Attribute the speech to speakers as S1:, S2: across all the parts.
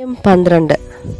S1: അധ്യായം പന്ത്രണ്ട്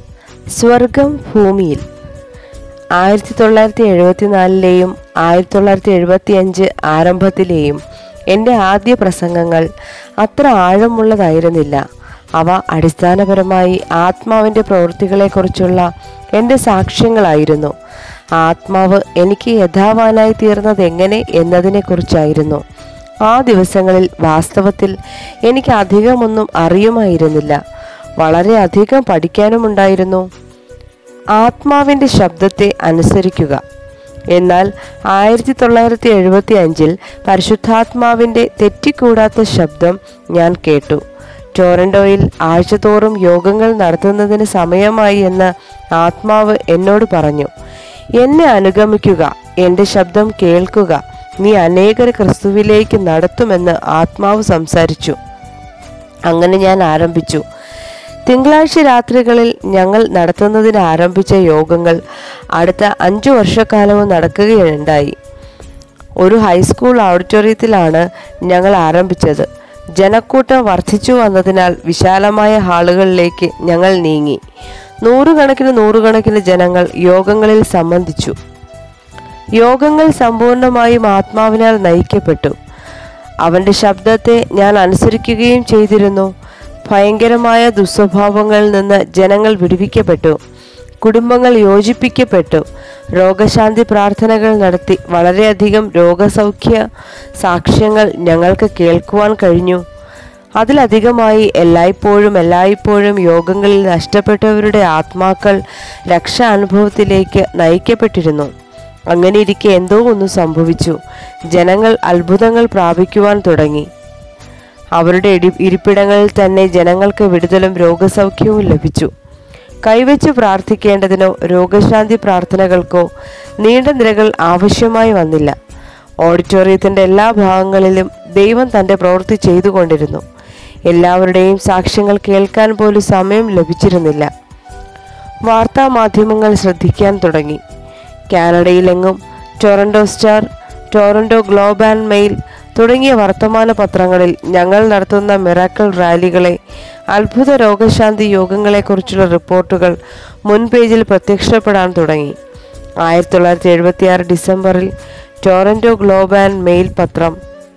S1: സ്വർഗം ഭൂമിയിൽ ആയിരത്തി തൊള്ളായിരത്തി എഴുപത്തിനാലിലെയും ആയിരത്തി തൊള്ളായിരത്തി എഴുപത്തി അഞ്ച് ആരംഭത്തിലെയും എൻ്റെ ആദ്യ പ്രസംഗങ്ങൾ അത്ര ആഴമുള്ളതായിരുന്നില്ല അവ അടിസ്ഥാനപരമായി ആത്മാവിൻ്റെ പ്രവൃത്തികളെക്കുറിച്ചുള്ള എൻ്റെ സാക്ഷ്യങ്ങളായിരുന്നു ആത്മാവ് എനിക്ക് യഥാവാനായി തീർന്നത് എങ്ങനെ എന്നതിനെക്കുറിച്ചായിരുന്നു ആ ദിവസങ്ങളിൽ വാസ്തവത്തിൽ എനിക്ക് അധികമൊന്നും അറിയുമായിരുന്നില്ല വളരെ അധികം പഠിക്കാനുമുണ്ടായിരുന്നു ആത്മാവിൻ്റെ ശബ്ദത്തെ അനുസരിക്കുക എന്നാൽ ആയിരത്തി തൊള്ളായിരത്തി എഴുപത്തി അഞ്ചിൽ പരിശുദ്ധാത്മാവിൻ്റെ തെറ്റിക്കൂടാത്ത ശബ്ദം ഞാൻ കേട്ടു ടൊറൻഡോയിൽ ആഴ്ചതോറും യോഗങ്ങൾ നടത്തുന്നതിന് സമയമായി എന്ന് ആത്മാവ് എന്നോട് പറഞ്ഞു എന്നെ അനുഗമിക്കുക എൻ്റെ ശബ്ദം കേൾക്കുക നീ അനേകരെ ക്രിസ്തുവിലേക്ക് നടത്തുമെന്ന് ആത്മാവ് സംസാരിച്ചു അങ്ങനെ ഞാൻ ആരംഭിച്ചു തിങ്കളാഴ്ച രാത്രികളിൽ ഞങ്ങൾ നടത്തുന്നതിന് ആരംഭിച്ച യോഗങ്ങൾ അടുത്ത അഞ്ചു വർഷക്കാലവും നടക്കുകയുണ്ടായി ഒരു ഹൈസ്കൂൾ ഓഡിറ്റോറിയത്തിലാണ് ഞങ്ങൾ ആരംഭിച്ചത് ജനക്കൂട്ടം വർദ്ധിച്ചു വന്നതിനാൽ വിശാലമായ ഹാളുകളിലേക്ക് ഞങ്ങൾ നീങ്ങി നൂറുകണക്കിന് നൂറുകണക്കിന് ജനങ്ങൾ യോഗങ്ങളിൽ സംബന്ധിച്ചു യോഗങ്ങൾ സമ്പൂർണമായും ആത്മാവിനാൽ നയിക്കപ്പെട്ടു അവന്റെ ശബ്ദത്തെ ഞാൻ അനുസരിക്കുകയും ചെയ്തിരുന്നു ഭയങ്കരമായ ദുസ്വഭാവങ്ങളിൽ നിന്ന് ജനങ്ങൾ വിടുവിക്കപ്പെട്ടു കുടുംബങ്ങൾ യോജിപ്പിക്കപ്പെട്ടു രോഗശാന്തി പ്രാർത്ഥനകൾ നടത്തി വളരെയധികം രോഗസൗഖ്യ സാക്ഷ്യങ്ങൾ ഞങ്ങൾക്ക് കേൾക്കുവാൻ കഴിഞ്ഞു അതിലധികമായി എല്ലായ്പ്പോഴും എല്ലായ്പ്പോഴും യോഗങ്ങളിൽ നഷ്ടപ്പെട്ടവരുടെ ആത്മാക്കൾ രക്ഷാനുഭവത്തിലേക്ക് നയിക്കപ്പെട്ടിരുന്നു അങ്ങനെ ഇരിക്കെ എന്തോ ഒന്ന് സംഭവിച്ചു ജനങ്ങൾ അത്ഭുതങ്ങൾ പ്രാപിക്കുവാൻ തുടങ്ങി അവരുടെ ഇടി ഇരിപ്പിടങ്ങളിൽ തന്നെ ജനങ്ങൾക്ക് വിടുതലും രോഗസൗഖ്യവും ലഭിച്ചു കൈവച്ച് പ്രാർത്ഥിക്കേണ്ടതിനോ രോഗശാന്തി പ്രാർത്ഥനകൾക്കോ നീണ്ട നിരകൾ ആവശ്യമായി വന്നില്ല ഓഡിറ്റോറിയത്തിന്റെ എല്ലാ ഭാഗങ്ങളിലും ദൈവം തന്റെ പ്രവൃത്തി ചെയ്തുകൊണ്ടിരുന്നു എല്ലാവരുടെയും സാക്ഷ്യങ്ങൾ കേൾക്കാൻ പോലും സമയം ലഭിച്ചിരുന്നില്ല വാർത്താ മാധ്യമങ്ങൾ ശ്രദ്ധിക്കാൻ തുടങ്ങി കാനഡയിലെങ്ങും Toronto Star Toronto Globe and Mail തുടങ്ങിയ വർത്തമാന പത്രങ്ങളിൽ ഞങ്ങൾ നടത്തുന്ന മിറാക്കിൾ റാലികളെ അത്ഭുത രോഗശാന്തി യോഗങ്ങളെക്കുറിച്ചുള്ള റിപ്പോർട്ടുകൾ മുൻ പേജിൽ പ്രത്യക്ഷപ്പെടാൻ തുടങ്ങി ആയിരത്തി തൊള്ളായിരത്തി എഴുപത്തി ആറ് ഡിസംബറിൽ ടൊറൻഡോ ഗ്ലോബ് ആൻഡ് മെയിൽ പത്രം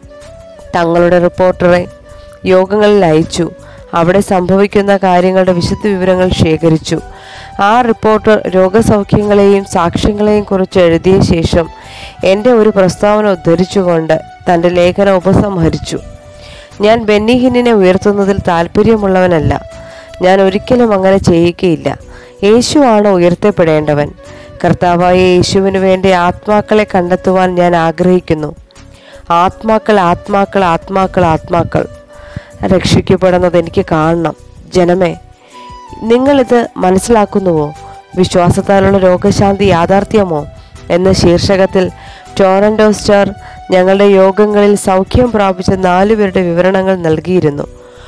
S1: തങ്ങളുടെ റിപ്പോർട്ടറെ യോഗങ്ങളിൽ അയച്ചു അവിടെ സംഭവിക്കുന്ന കാര്യങ്ങളുടെ വിശദ വിവരങ്ങൾ ശേഖരിച്ചു ആ റിപ്പോർട്ടർ രോഗസൗഖ്യങ്ങളെയും സാക്ഷ്യങ്ങളെയും കുറിച്ച് എഴുതിയ ശേഷം എൻ്റെ ഒരു പ്രസ്താവന ഉദ്ധരിച്ചുകൊണ്ട് തൻ്റെ ലേഖനം ഉപസംഹരിച്ചു ഞാൻ ബെന്നിഹിന്നിനെ ഉയർത്തുന്നതിൽ താല്പര്യമുള്ളവനല്ല ഞാൻ ഒരിക്കലും അങ്ങനെ ചെയ്യുകയില്ല യേശുവാണ് ഉയർത്തപ്പെടേണ്ടവൻ കർത്താവായ യേശുവിന് വേണ്ടി ആത്മാക്കളെ കണ്ടെത്തുവാൻ ഞാൻ ആഗ്രഹിക്കുന്നു ആത്മാക്കൾ ആത്മാക്കൾ ആത്മാക്കൾ ആത്മാക്കൾ രക്ഷിക്കപ്പെടുന്നത് എനിക്ക് കാണണം ജനമേ നിങ്ങളിത് മനസ്സിലാക്കുന്നുവോ വിശ്വാസത്താലുള്ള രോഗശാന്തി യാഥാർത്ഥ്യമോ എന്ന ശീർഷകത്തിൽ ടൊറൻഡോ സ്റ്റാർ ഞങ്ങളുടെ യോഗങ്ങളിൽ സൗഖ്യം പ്രാപിച്ച നാലുപേരുടെ വിവരണങ്ങൾ നൽകിയിരുന്നു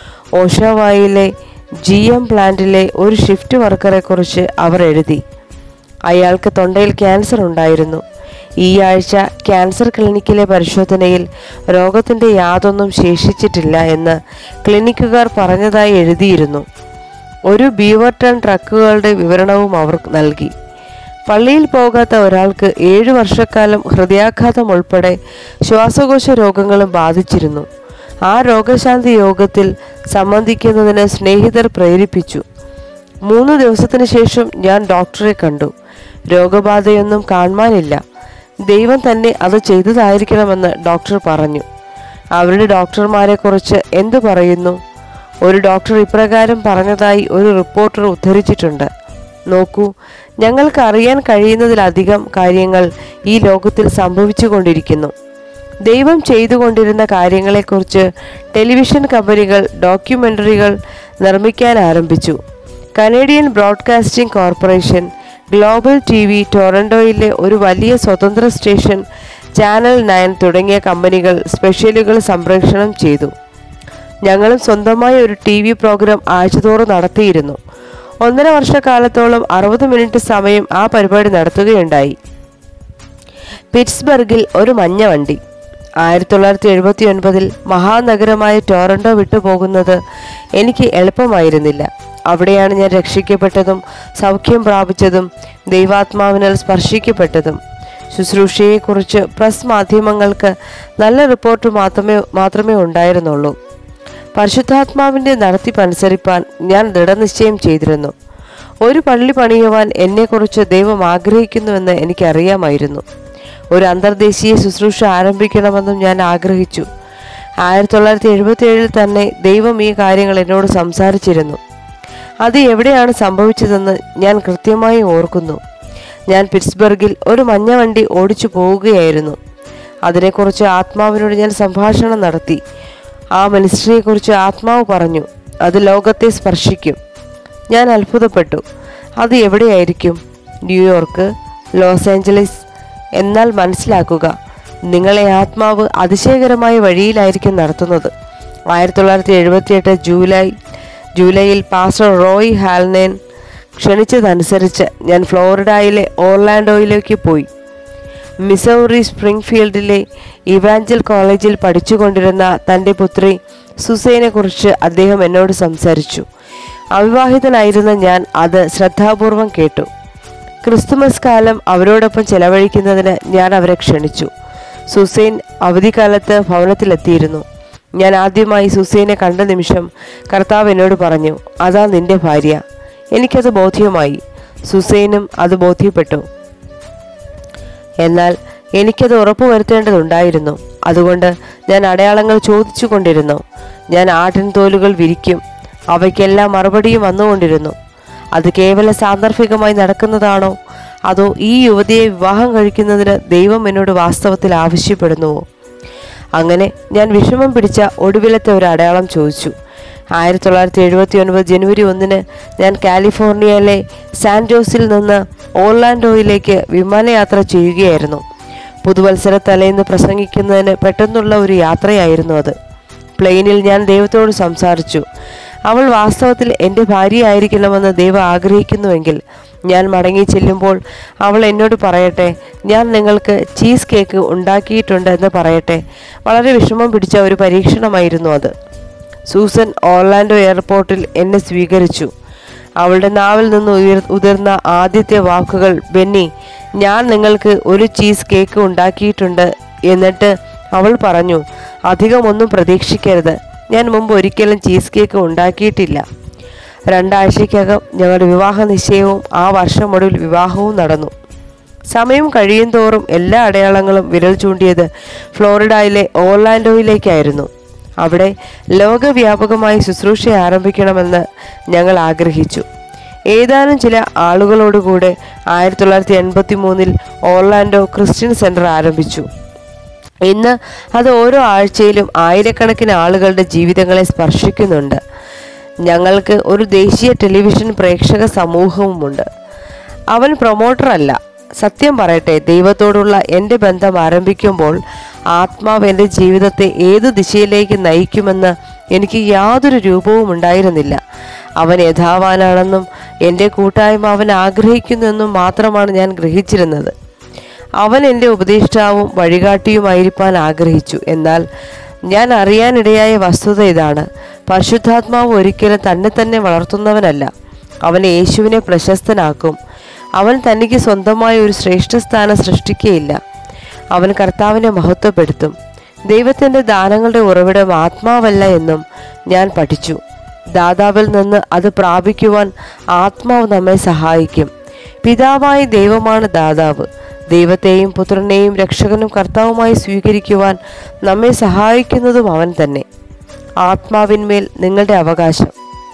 S1: ഓഷോവായിലെ ജി എം പ്ലാന്റിലെ ഒരു ഷിഫ്റ്റ് വർക്കറെ കുറിച്ച് അവർ എഴുതി അയാൾക്ക് തൊണ്ടയിൽ ക്യാൻസർ ഉണ്ടായിരുന്നു ഈ ആഴ്ച ക്യാൻസർ ക്ലിനിക്കിലെ പരിശോധനയിൽ രോഗത്തിന്റെ യാതൊന്നും ശേഷിച്ചിട്ടില്ല എന്ന് ക്ലിനിക്കുകാർ പറഞ്ഞതായി എഴുതിയിരുന്നു ഒരു ബീവർട്ടൺ ട്രക്കുകളുടെ വിവരണവും അവർ നൽകി പള്ളിയിൽ പോകാത്ത ഒരാൾക്ക് ഏഴു വർഷക്കാലം ഹൃദയാഘാതം ഉൾപ്പെടെ ശ്വാസകോശ രോഗങ്ങളും ബാധിച്ചിരുന്നു ആ രോഗശാന്തി യോഗത്തിൽ സംബന്ധിക്കുന്നതിന് സ്നേഹിതർ പ്രേരിപ്പിച്ചു മൂന്ന് ദിവസത്തിന് ശേഷം ഞാൻ ഡോക്ടറെ കണ്ടു രോഗബാധയൊന്നും കാണുവാനില്ല ദൈവം തന്നെ അത് ചെയ്തതായിരിക്കണമെന്ന് ഡോക്ടർ പറഞ്ഞു അവരുടെ ഡോക്ടർമാരെ കുറിച്ച് എന്തു പറയുന്നു ഒരു ഡോക്ടർ ഇപ്രകാരം പറഞ്ഞതായി ഒരു റിപ്പോർട്ടർ ഉദ്ധരിച്ചിട്ടുണ്ട് നോക്കൂ ഞങ്ങൾക്ക് അറിയാൻ കഴിയുന്നതിലധികം കാര്യങ്ങൾ ഈ ലോകത്തിൽ സംഭവിച്ചുകൊണ്ടിരിക്കുന്നു ദൈവം ചെയ്തുകൊണ്ടിരുന്ന കാര്യങ്ങളെക്കുറിച്ച് ടെലിവിഷൻ കമ്പനികൾ ഡോക്യുമെൻ്ററികൾ നിർമ്മിക്കാൻ ആരംഭിച്ചു Canadian Broadcasting Corporation Global T V ടൊറൻഡോയിലെ ഒരു വലിയ സ്വതന്ത്ര സ്റ്റേഷൻ ചാനൽ നയൻ തുടങ്ങിയ കമ്പനികൾ സ്പെഷ്യലുകൾ സംപ്രേഷണം ചെയ്തു ഞങ്ങളും സ്വന്തമായി ഒരു ടി വി പ്രോഗ്രാം ആഴ്ചതോറും നടത്തിയിരുന്നു ഒന്നര വർഷക്കാലത്തോളം അറുപത് മിനിറ്റ് സമയം ആ പരിപാടി നടത്തുകയുണ്ടായി പിറ്റ്സ്ബർഗിൽ ഒരു മഞ്ഞ വണ്ടി ആയിരത്തി തൊള്ളായിരത്തി എഴുപത്തി ഒൻപതിൽ മഹാനഗരമായ ടൊറൻഡോ വിട്ടുപോകുന്നത് എനിക്ക് എളുപ്പമായിരുന്നില്ല അവിടെയാണ് ഞാൻ രക്ഷിക്കപ്പെട്ടതും സൗഖ്യം പ്രാപിച്ചതും ദൈവാത്മാവിനാൽ സ്പർശിക്കപ്പെട്ടതും ശുശ്രൂഷയെക്കുറിച്ച് പ്രസ് മാധ്യമങ്ങൾക്ക് നല്ല റിപ്പോർട്ട് മാത്രമേ മാത്രമേ ഉണ്ടായിരുന്നുള്ളൂ പരിശുദ്ധാത്മാവിൻ്റെ നടത്തിപ്പനുസരിപ്പാൻ ഞാൻ ദൃഢനിശ്ചയം ചെയ്തിരുന്നു ഒരു പള്ളി പണിയുവാൻ എന്നെക്കുറിച്ച് ദൈവം ആഗ്രഹിക്കുന്നുവെന്ന് എനിക്കറിയാമായിരുന്നു ഒരു അന്തർദേശീയ ശുശ്രൂഷ ആരംഭിക്കണമെന്നും ഞാൻ ആഗ്രഹിച്ചു ആയിരത്തി തൊള്ളായിരത്തി എഴുപത്തി ഏഴിൽ തന്നെ ദൈവം ഈ കാര്യങ്ങൾ എന്നോട് സംസാരിച്ചിരുന്നു അത് എവിടെയാണ് സംഭവിച്ചതെന്ന് ഞാൻ കൃത്യമായി ഓർക്കുന്നു ഞാൻ പിറ്റ്സ്ബർഗിൽ ഒരു മഞ്ഞ വണ്ടി ഓടിച്ചു പോവുകയായിരുന്നു അതിനെക്കുറിച്ച് ആത്മാവിനോട് ഞാൻ സംഭാഷണം നടത്തി ആ മിനിസ്ട്രിയെക്കുറിച്ച് ആത്മാവ് പറഞ്ഞു അത് ലോകത്തെ സ്പർശിക്കും ഞാൻ അത്ഭുതപ്പെട്ടു അത് എവിടെയായിരിക്കും ന്യൂയോർക്ക് ലോസ് ഏഞ്ചലസ് എന്നാൽ മനസ്സിലാക്കുക നിങ്ങളെ ആത്മാവ് അതിശയകരമായ വഴിയിലായിരിക്കും നടത്തുന്നത് ആയിരത്തി തൊള്ളായിരത്തി എഴുപത്തിയെട്ട് ജൂലൈ ജൂലൈയിൽ പാസ്റ്റർ റോയ് ഹാൽനേൻ ക്ഷണിച്ചതനുസരിച്ച് ഞാൻ ഫ്ലോറിഡയിലെ ഓർലാൻഡോയിലേക്ക് പോയി മിസൗറി സ്പ്രിംഗ്ഫീൽഡിലെ ഇവാഞ്ചൽ കോളേജിൽ പഠിച്ചുകൊണ്ടിരുന്ന തൻ്റെ പുത്രി സുസൈനെക്കുറിച്ച് അദ്ദേഹം എന്നോട് സംസാരിച്ചു അവിവാഹിതനായിരുന്ന ഞാൻ അത് ശ്രദ്ധാപൂർവം കേട്ടു ക്രിസ്തുമസ് കാലം അവരോടൊപ്പം ചെലവഴിക്കുന്നതിന് ഞാൻ അവരെ ക്ഷണിച്ചു സുസൈൻ അവധിക്കാലത്ത് ഭവനത്തിലെത്തിയിരുന്നു ഞാൻ ആദ്യമായി സുസൈനെ കണ്ട നിമിഷം കർത്താവ് എന്നോട് പറഞ്ഞു അതാ നിന്റെ ഭാര്യ എനിക്കത് ബോധ്യമായി സുസൈനും അത് ബോധ്യപ്പെട്ടു എന്നാൽ എനിക്കത് ഉറപ്പുവരുത്തേണ്ടതുണ്ടായിരുന്നു അതുകൊണ്ട് ഞാൻ അടയാളങ്ങൾ ചോദിച്ചു കൊണ്ടിരുന്നു ഞാൻ ആട്ടിൻ തോലുകൾ വിരിക്കും അവയ്ക്കെല്ലാം മറുപടിയും വന്നുകൊണ്ടിരുന്നു അത് കേവല സാന്ദർഭികമായി നടക്കുന്നതാണോ അതോ ഈ യുവതിയെ വിവാഹം കഴിക്കുന്നതിന് ദൈവം എന്നോട് വാസ്തവത്തിൽ ആവശ്യപ്പെടുന്നുവോ അങ്ങനെ ഞാൻ വിഷമം പിടിച്ച ഒടുവിലത്തെ ഒരു അടയാളം ചോദിച്ചു ആയിരത്തി തൊള്ളായിരത്തി എഴുപത്തി ഒൻപത് ജനുവരി ഒന്നിന് ഞാൻ കാലിഫോർണിയയിലെ സാൻ ജോസിൽ നിന്ന് ഓർലാൻഡോയിലേക്ക് വിമാനയാത്ര ചെയ്യുകയായിരുന്നു പുതുവത്സര തലേന്ന് പ്രസംഗിക്കുന്നതിന് പെട്ടെന്നുള്ള ഒരു യാത്രയായിരുന്നു അത് പ്ലെയിനിൽ ഞാൻ ദൈവത്തോട് സംസാരിച്ചു അവൾ വാസ്തവത്തിൽ എൻ്റെ ഭാര്യയായിരിക്കണമെന്ന് ദൈവം ആഗ്രഹിക്കുന്നുവെങ്കിൽ ഞാൻ മടങ്ങി ചെല്ലുമ്പോൾ അവൾ എന്നോട് പറയട്ടെ ഞാൻ നിങ്ങൾക്ക് ചീസ് കേക്ക് ഉണ്ടാക്കിയിട്ടുണ്ട് എന്ന് പറയട്ടെ വളരെ വിഷമം പിടിച്ച ഒരു പരീക്ഷണമായിരുന്നു അത് സൂസൻ ഓർലാൻഡോ എയർപോർട്ടിൽ എന്നെ സ്വീകരിച്ചു അവളുടെ നാവിൽ നിന്ന് ഉയർ ഉതിർന്ന ആദ്യത്തെ വാക്കുകൾ ബെന്നി ഞാൻ നിങ്ങൾക്ക് ഒരു ചീസ് കേക്ക് ഉണ്ടാക്കിയിട്ടുണ്ട് എന്നിട്ട് അവൾ പറഞ്ഞു അധികമൊന്നും പ്രതീക്ഷിക്കരുത് ഞാൻ മുമ്പ് ഒരിക്കലും ചീസ് കേക്ക് ഉണ്ടാക്കിയിട്ടില്ല രണ്ടാഴ്ചയ്ക്കകം ഞങ്ങളുടെ വിവാഹ നിശ്ചയവും ആ വർഷം ഒടുവിൽ വിവാഹവും നടന്നു സമയം കഴിയും തോറും എല്ലാ അടയാളങ്ങളും വിരൽ ചൂണ്ടിയത് ഫ്ലോറിഡയിലെ ഓർലാൻഡോയിലേക്കായിരുന്നു അവിടെ ലോകവ്യാപകമായി ശുശ്രൂഷ ആരംഭിക്കണമെന്ന് ഞങ്ങൾ ആഗ്രഹിച്ചു ഏതാനും ചില ആളുകളോടുകൂടെ ആയിരത്തി തൊള്ളായിരത്തി എൺപത്തി മൂന്നിൽ ഓർലാൻഡോ ക്രിസ്ത്യൻ സെന്റർ ആരംഭിച്ചു ഇന്ന് അത് ഓരോ ആഴ്ചയിലും ആയിരക്കണക്കിന് ആളുകളുടെ ജീവിതങ്ങളെ സ്പർശിക്കുന്നുണ്ട് ഞങ്ങൾക്ക് ഒരു ദേശീയ ടെലിവിഷൻ പ്രേക്ഷക സമൂഹവുമുണ്ട് അവൻ പ്രൊമോട്ടർ അല്ല സത്യം പറയട്ടെ ദൈവത്തോടുള്ള എൻ്റെ ബന്ധം ആരംഭിക്കുമ്പോൾ ആത്മാവ് എൻ്റെ ജീവിതത്തെ ഏത് ദിശയിലേക്ക് നയിക്കുമെന്ന് എനിക്ക് യാതൊരു രൂപവും ഉണ്ടായിരുന്നില്ല അവൻ യഥാവാനാണെന്നും എൻ്റെ കൂട്ടായ്മ അവൻ ആഗ്രഹിക്കുന്നെന്നും മാത്രമാണ് ഞാൻ ഗ്രഹിച്ചിരുന്നത് അവൻ എൻ്റെ ഉപദേഷ്ടാവും വഴികാട്ടിയുമായിരിക്കാൻ ആഗ്രഹിച്ചു എന്നാൽ ഞാൻ അറിയാനിടയായ വസ്തുത ഇതാണ് പരിശുദ്ധാത്മാവ് ഒരിക്കലും തന്നെ തന്നെ വളർത്തുന്നവനല്ല അവൻ യേശുവിനെ പ്രശസ്തനാക്കും അവൻ തനിക്ക് സ്വന്തമായ ഒരു ശ്രേഷ്ഠസ്ഥാനം സൃഷ്ടിക്കുകയില്ല അവൻ കർത്താവിനെ മഹത്വപ്പെടുത്തും ദൈവത്തിൻ്റെ ദാനങ്ങളുടെ ഉറവിടം ആത്മാവല്ല എന്നും ഞാൻ പഠിച്ചു ദാതാവിൽ നിന്ന് അത് പ്രാപിക്കുവാൻ ആത്മാവ് നമ്മെ സഹായിക്കും പിതാവായ ദൈവമാണ് ദാതാവ് ദൈവത്തെയും പുത്രനെയും രക്ഷകനും കർത്താവുമായി സ്വീകരിക്കുവാൻ നമ്മെ സഹായിക്കുന്നതും അവൻ തന്നെ ആത്മാവിന്മേൽ നിങ്ങളുടെ അവകാശം